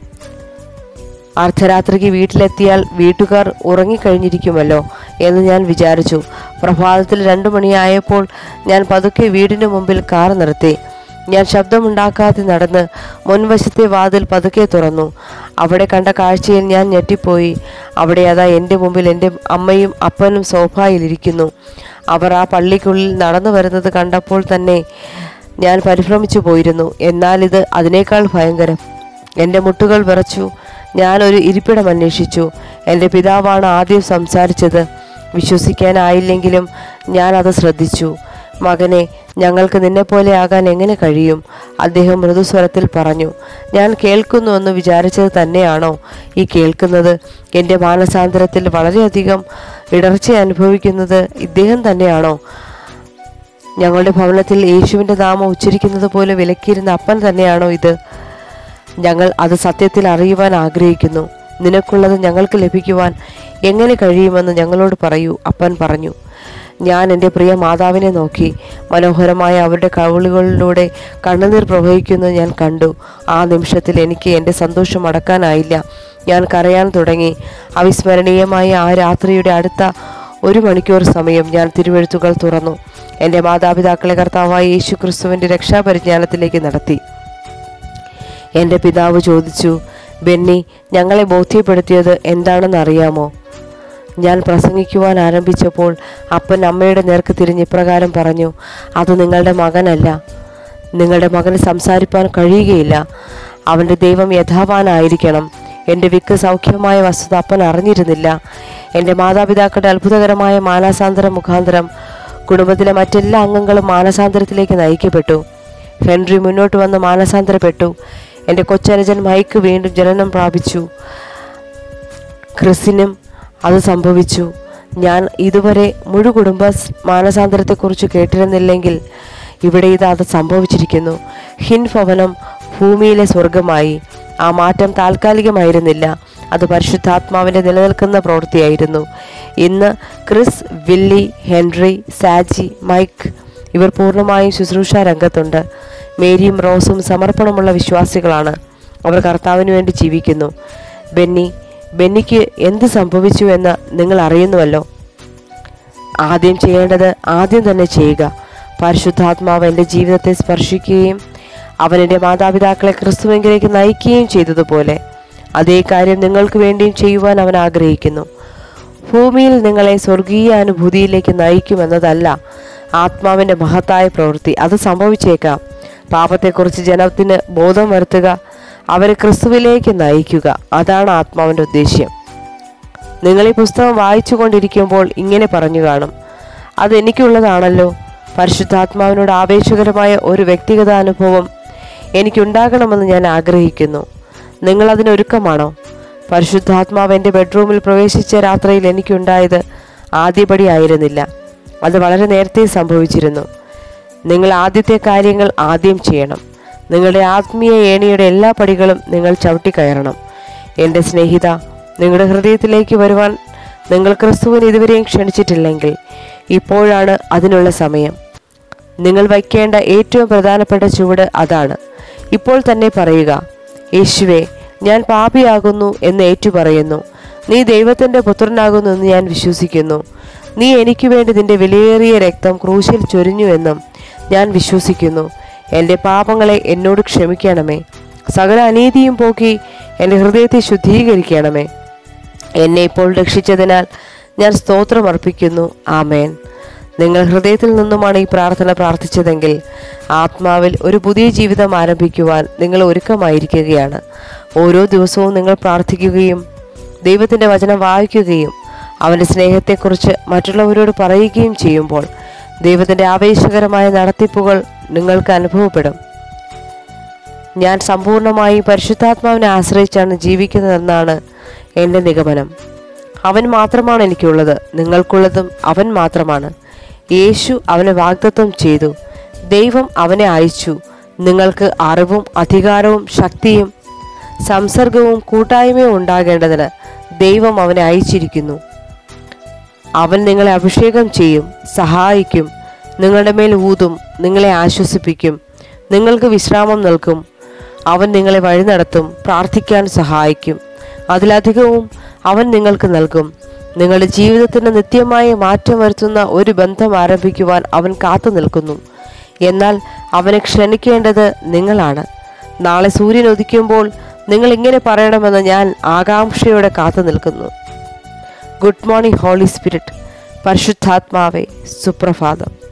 S1: അർദ്ധരാത്രിക്ക് വീട്ടിലെത്തിയാൽ വീട്ടുകാർ ഉറങ്ങിക്കഴിഞ്ഞിരിക്കുമല്ലോ എന്ന് ഞാൻ വിചാരിച്ചു പ്രഭാതത്തിൽ രണ്ടു മണിയായപ്പോൾ ഞാൻ പതുക്കെ വീടിന് മുമ്പിൽ കാർ നിർത്തി ഞാൻ ശബ്ദമുണ്ടാക്കാതെ നടന്ന് മുൻവശത്തെ വാതിൽ പതുക്കെ തുറന്നു അവിടെ കണ്ട കാഴ്ചയിൽ ഞാൻ ഞെട്ടിപ്പോയി അവിടെ അതാ എൻ്റെ മുമ്പിൽ എൻ്റെ അമ്മയും അപ്പനും സോഫായിലിരിക്കുന്നു അവർ ആ പള്ളിക്കുള്ളിൽ നടന്നു വരുന്നത് കണ്ടപ്പോൾ തന്നെ ഞാൻ പരിഭ്രമിച്ചു പോയിരുന്നു എന്നാൽ ഇത് അതിനേക്കാൾ ഭയങ്കരം എൻ്റെ മുട്ടുകൾ വിറച്ചു ഞാൻ ഒരു ഇരിപ്പിടം അന്വേഷിച്ചു എൻ്റെ പിതാവാണ് ആദ്യം സംസാരിച്ചത് വിശ്വസിക്കാനായില്ലെങ്കിലും ഞാൻ അത് ശ്രദ്ധിച്ചു മകനെ ഞങ്ങൾക്ക് നിന്നെപ്പോലെ ആകാൻ എങ്ങനെ കഴിയും അദ്ദേഹം മൃദുസ്വരത്തിൽ പറഞ്ഞു ഞാൻ കേൾക്കുന്നുവെന്ന് വിചാരിച്ചത് തന്നെയാണോ ഈ കേൾക്കുന്നത് എൻ്റെ മാനസാന്തരത്തിൽ വളരെയധികം ഇടർച്ച അനുഭവിക്കുന്നത് ഇദ്ദേഹം തന്നെയാണോ ഞങ്ങളുടെ ഭവനത്തിൽ യേശുവിൻ്റെ നാമം ഉച്ചരിക്കുന്നത് പോലെ വിലക്കിയിരുന്ന അപ്പൻ തന്നെയാണോ ഇത് ഞങ്ങൾ അത് സത്യത്തിൽ അറിയുവാൻ ആഗ്രഹിക്കുന്നു നിനക്കുള്ളത് ഞങ്ങൾക്ക് ലഭിക്കുവാൻ എങ്ങനെ കഴിയുമെന്ന് ഞങ്ങളോട് പറയൂ അപ്പൻ പറഞ്ഞു ഞാൻ എൻ്റെ പ്രിയ മാതാവിനെ നോക്കി മനോഹരമായ അവരുടെ കവിളുകളിലൂടെ കണ്ണുനീർ പ്രവഹിക്കുന്നത് ഞാൻ കണ്ടു ആ നിമിഷത്തിൽ എനിക്ക് എൻ്റെ സന്തോഷം അടക്കാനായില്ല ഞാൻ കരയാൻ തുടങ്ങി അവിസ്മരണീയമായ ആ രാത്രിയുടെ അടുത്ത ഒരു മണിക്കൂർ സമയം ഞാൻ തിരുവെഴുത്തുകൾ തുറന്നു എൻ്റെ മാതാപിതാക്കളെ കർത്താവായ യേശു ക്രിസ്തുവിൻ്റെ രക്ഷാപരിജ്ഞാനത്തിലേക്ക് നടത്തി എൻ്റെ പിതാവ് ചോദിച്ചു ബെന്നി ഞങ്ങളെ ബോധ്യപ്പെടുത്തിയത് എന്താണെന്ന് അറിയാമോ ഞാൻ പ്രസംഗിക്കുവാൻ ആരംഭിച്ചപ്പോൾ അപ്പൻ അമ്മയുടെ നേർക്ക് തിരിഞ്ഞ് ഇപ്രകാരം പറഞ്ഞു അത് നിങ്ങളുടെ മകനല്ല നിങ്ങളുടെ മകന് സംസാരിപ്പാൻ കഴിയുകയില്ല അവൻ്റെ ദൈവം യഥാവാനായിരിക്കണം എൻ്റെ വിക്ക് സൗഖ്യമായ വസ്തുത അപ്പൻ അറിഞ്ഞിരുന്നില്ല എൻ്റെ മാതാപിതാക്കളുടെ അത്ഭുതകരമായ മാനസാന്തര മുഖാന്തരം കുടുംബത്തിലെ മറ്റെല്ലാ അംഗങ്ങളും മാനസാന്തരത്തിലേക്ക് നയിക്കപ്പെട്ടു ഹെൻറി മുന്നോട്ട് വന്ന് മാനസാന്തരപ്പെട്ടു എൻ്റെ കൊച്ചനുജൻ മൈക്ക് വീണ്ടും ജനനം പ്രാപിച്ചു ക്രിസിനും അത് സംഭവിച്ചു ഞാൻ ഇതുവരെ മുഴുകുടുംബ സ് മാനസാന്തരത്തെക്കുറിച്ച് കേട്ടിരുന്നില്ലെങ്കിൽ ഇവിടെ ഇത് അത് സംഭവിച്ചിരിക്കുന്നു ഹിൻ ഭവനം ഭൂമിയിലെ സ്വർഗമായി ആ മാറ്റം താൽക്കാലികമായിരുന്നില്ല അത് പരിശുദ്ധാത്മാവിൻ്റെ നിലനിൽക്കുന്ന പ്രവൃത്തിയായിരുന്നു ഇന്ന് Chris Willie Henry Saji Mike ഇവർ പൂർണ്ണമായും ശുശ്രൂഷ രംഗത്തുണ്ട് മേരിയും റോസും സമർപ്പണമുള്ള വിശ്വാസികളാണ് അവർ കർത്താവിന് വേണ്ടി ജീവിക്കുന്നു ബെന്നി ബെന്നിക്ക് എന്ത് സംഭവിച്ചു എന്ന് നിങ്ങൾ അറിയുന്നുവല്ലോ ആദ്യം ചെയ്യേണ്ടത് ആദ്യം തന്നെ ചെയ്യുക പരിശുദ്ധാത്മാവ് എൻ്റെ ജീവിതത്തെ സ്പർശിക്കുകയും അവൻ എൻ്റെ മാതാപിതാക്കളെ ക്രിസ്തുവെങ്കിലേക്ക് നയിക്കുകയും ചെയ്തതുപോലെ അതേ കാര്യം നിങ്ങൾക്ക് വേണ്ടിയും ചെയ്യുവാൻ അവൻ ആഗ്രഹിക്കുന്നു ഭൂമിയിൽ നിങ്ങളെ സ്വർഗീയ അനുഭൂതിയിലേക്ക് നയിക്കുമെന്നതല്ല ആത്മാവിൻ്റെ മഹത്തായ പ്രവൃത്തി അത് സംഭവിച്ചേക്കാം പാപത്തെക്കുറിച്ച് ജനത്തിന് ബോധം വരുത്തുക അവരെ ക്രിസ്തുവിലേക്ക് നയിക്കുക അതാണ് ആത്മാവിൻ്റെ ഉദ്ദേശ്യം നിങ്ങൾ ഈ പുസ്തകം വായിച്ചു കൊണ്ടിരിക്കുമ്പോൾ ഇങ്ങനെ പറഞ്ഞു കാണും അത് എനിക്കുള്ളതാണല്ലോ പരിശുദ്ധാത്മാവിനോട് ആവേശകരമായ ഒരു വ്യക്തിഗത അനുഭവം എനിക്കുണ്ടാകണമെന്ന് ഞാൻ ആഗ്രഹിക്കുന്നു നിങ്ങൾ അതിനൊരുക്കമാണോ പരിശുദ്ധാത്മാവ് എൻ്റെ ബെഡ്റൂമിൽ പ്രവേശിച്ച രാത്രിയിൽ എനിക്കുണ്ടായത് ആദ്യപടി ആയിരുന്നില്ല അത് വളരെ നേരത്തെ സംഭവിച്ചിരുന്നു നിങ്ങൾ ആദ്യത്തെ കാര്യങ്ങൾ ആദ്യം ചെയ്യണം നിങ്ങളുടെ ആത്മീയ ഏണിയുടെ എല്ലാ പടികളും നിങ്ങൾ ചവിട്ടിക്കയറണം എൻ്റെ സ്നേഹിത നിങ്ങളുടെ ഹൃദയത്തിലേക്ക് വരുവാൻ നിങ്ങൾ ക്രിസ്തുവിന് ഇതുവരെയും ക്ഷണിച്ചിട്ടില്ലെങ്കിൽ ഇപ്പോഴാണ് അതിനുള്ള സമയം നിങ്ങൾ വയ്ക്കേണ്ട ഏറ്റവും പ്രധാനപ്പെട്ട ചുവട് അതാണ് ഇപ്പോൾ തന്നെ പറയുക യേശുവേ ഞാൻ പാപിയാകുന്നു എന്ന് ഏറ്റുപറയുന്നു നീ ദൈവത്തിൻ്റെ പുത്രനാകുന്നു എന്ന് ഞാൻ വിശ്വസിക്കുന്നു നീ എനിക്ക് വേണ്ടി നിന്റെ വിലയേറിയ രക്തം ക്രൂശിൽ ചൊരിഞ്ഞുവെന്നും ഞാൻ വിശ്വസിക്കുന്നു എൻ്റെ പാപങ്ങളെ എന്നോട് ക്ഷമിക്കണമേ സകല അനീതിയും പോക്കി എൻ്റെ ഹൃദയത്തെ ശുദ്ധീകരിക്കണമേ എന്നെ ഇപ്പോൾ രക്ഷിച്ചതിനാൽ ഞാൻ സ്തോത്രം അർപ്പിക്കുന്നു ആമേൻ നിങ്ങൾ ഹൃദയത്തിൽ നിന്നുമാണ് ഈ പ്രാർത്ഥന പ്രാർത്ഥിച്ചതെങ്കിൽ ആത്മാവിൽ ഒരു പുതിയ ജീവിതം ആരംഭിക്കുവാൻ നിങ്ങൾ ഒരുക്കമായിരിക്കുകയാണ് ഓരോ ദിവസവും നിങ്ങൾ പ്രാർത്ഥിക്കുകയും ദൈവത്തിൻ്റെ വചനം വായിക്കുകയും അവൻ്റെ സ്നേഹത്തെക്കുറിച്ച് മറ്റുള്ളവരോട് പറയുകയും ചെയ്യുമ്പോൾ ദൈവത്തിൻ്റെ ആവേശകരമായ നടത്തിപ്പുകൾ നിങ്ങൾക്ക് അനുഭവപ്പെടും ഞാൻ സമ്പൂർണ്ണമായി പരിശുദ്ധാത്മാവിനെ ആശ്രയിച്ചാണ് ജീവിക്കുന്നതെന്നാണ് എൻ്റെ നിഗമനം അവൻ മാത്രമാണ് എനിക്കുള്ളത് നിങ്ങൾക്കുള്ളതും അവൻ മാത്രമാണ് യേശു അവനെ വാഗ്ദത്വം ചെയ്തു ദൈവം അവനെ അയച്ചു നിങ്ങൾക്ക് അറിവും അധികാരവും ശക്തിയും സംസർഗവും കൂട്ടായ്മയും ഉണ്ടാകേണ്ടതിന് ദൈവം അവനെ അയച്ചിരിക്കുന്നു അവൻ നിങ്ങളെ അഭിഷേകം ചെയ്യും സഹായിക്കും നിങ്ങളുടെ മേൽ ഊതും നിങ്ങളെ ആശ്വസിപ്പിക്കും നിങ്ങൾക്ക് വിശ്രാമം നൽകും അവൻ നിങ്ങളെ വഴി നടത്തും പ്രാർത്ഥിക്കാൻ സഹായിക്കും അതിലധികവും അവൻ നിങ്ങൾക്ക് നൽകും നിങ്ങളുടെ ജീവിതത്തിന് നിത്യമായ മാറ്റം വരുത്തുന്ന ഒരു ബന്ധം ആരംഭിക്കുവാൻ അവൻ കാത്തു നിൽക്കുന്നു എന്നാൽ അവനെ ക്ഷണിക്കേണ്ടത് നിങ്ങളാണ് നാളെ സൂര്യൻ ഉദിക്കുമ്പോൾ നിങ്ങൾ ഇങ്ങനെ പറയണമെന്ന് ഞാൻ ആകാംക്ഷയോടെ കാത്തു നിൽക്കുന്നു ഗുഡ് മോർണിംഗ് ഹോളി സ്പിരിറ്റ് പരിശുദ്ധാത്മാവേ സുപ്രഭാതം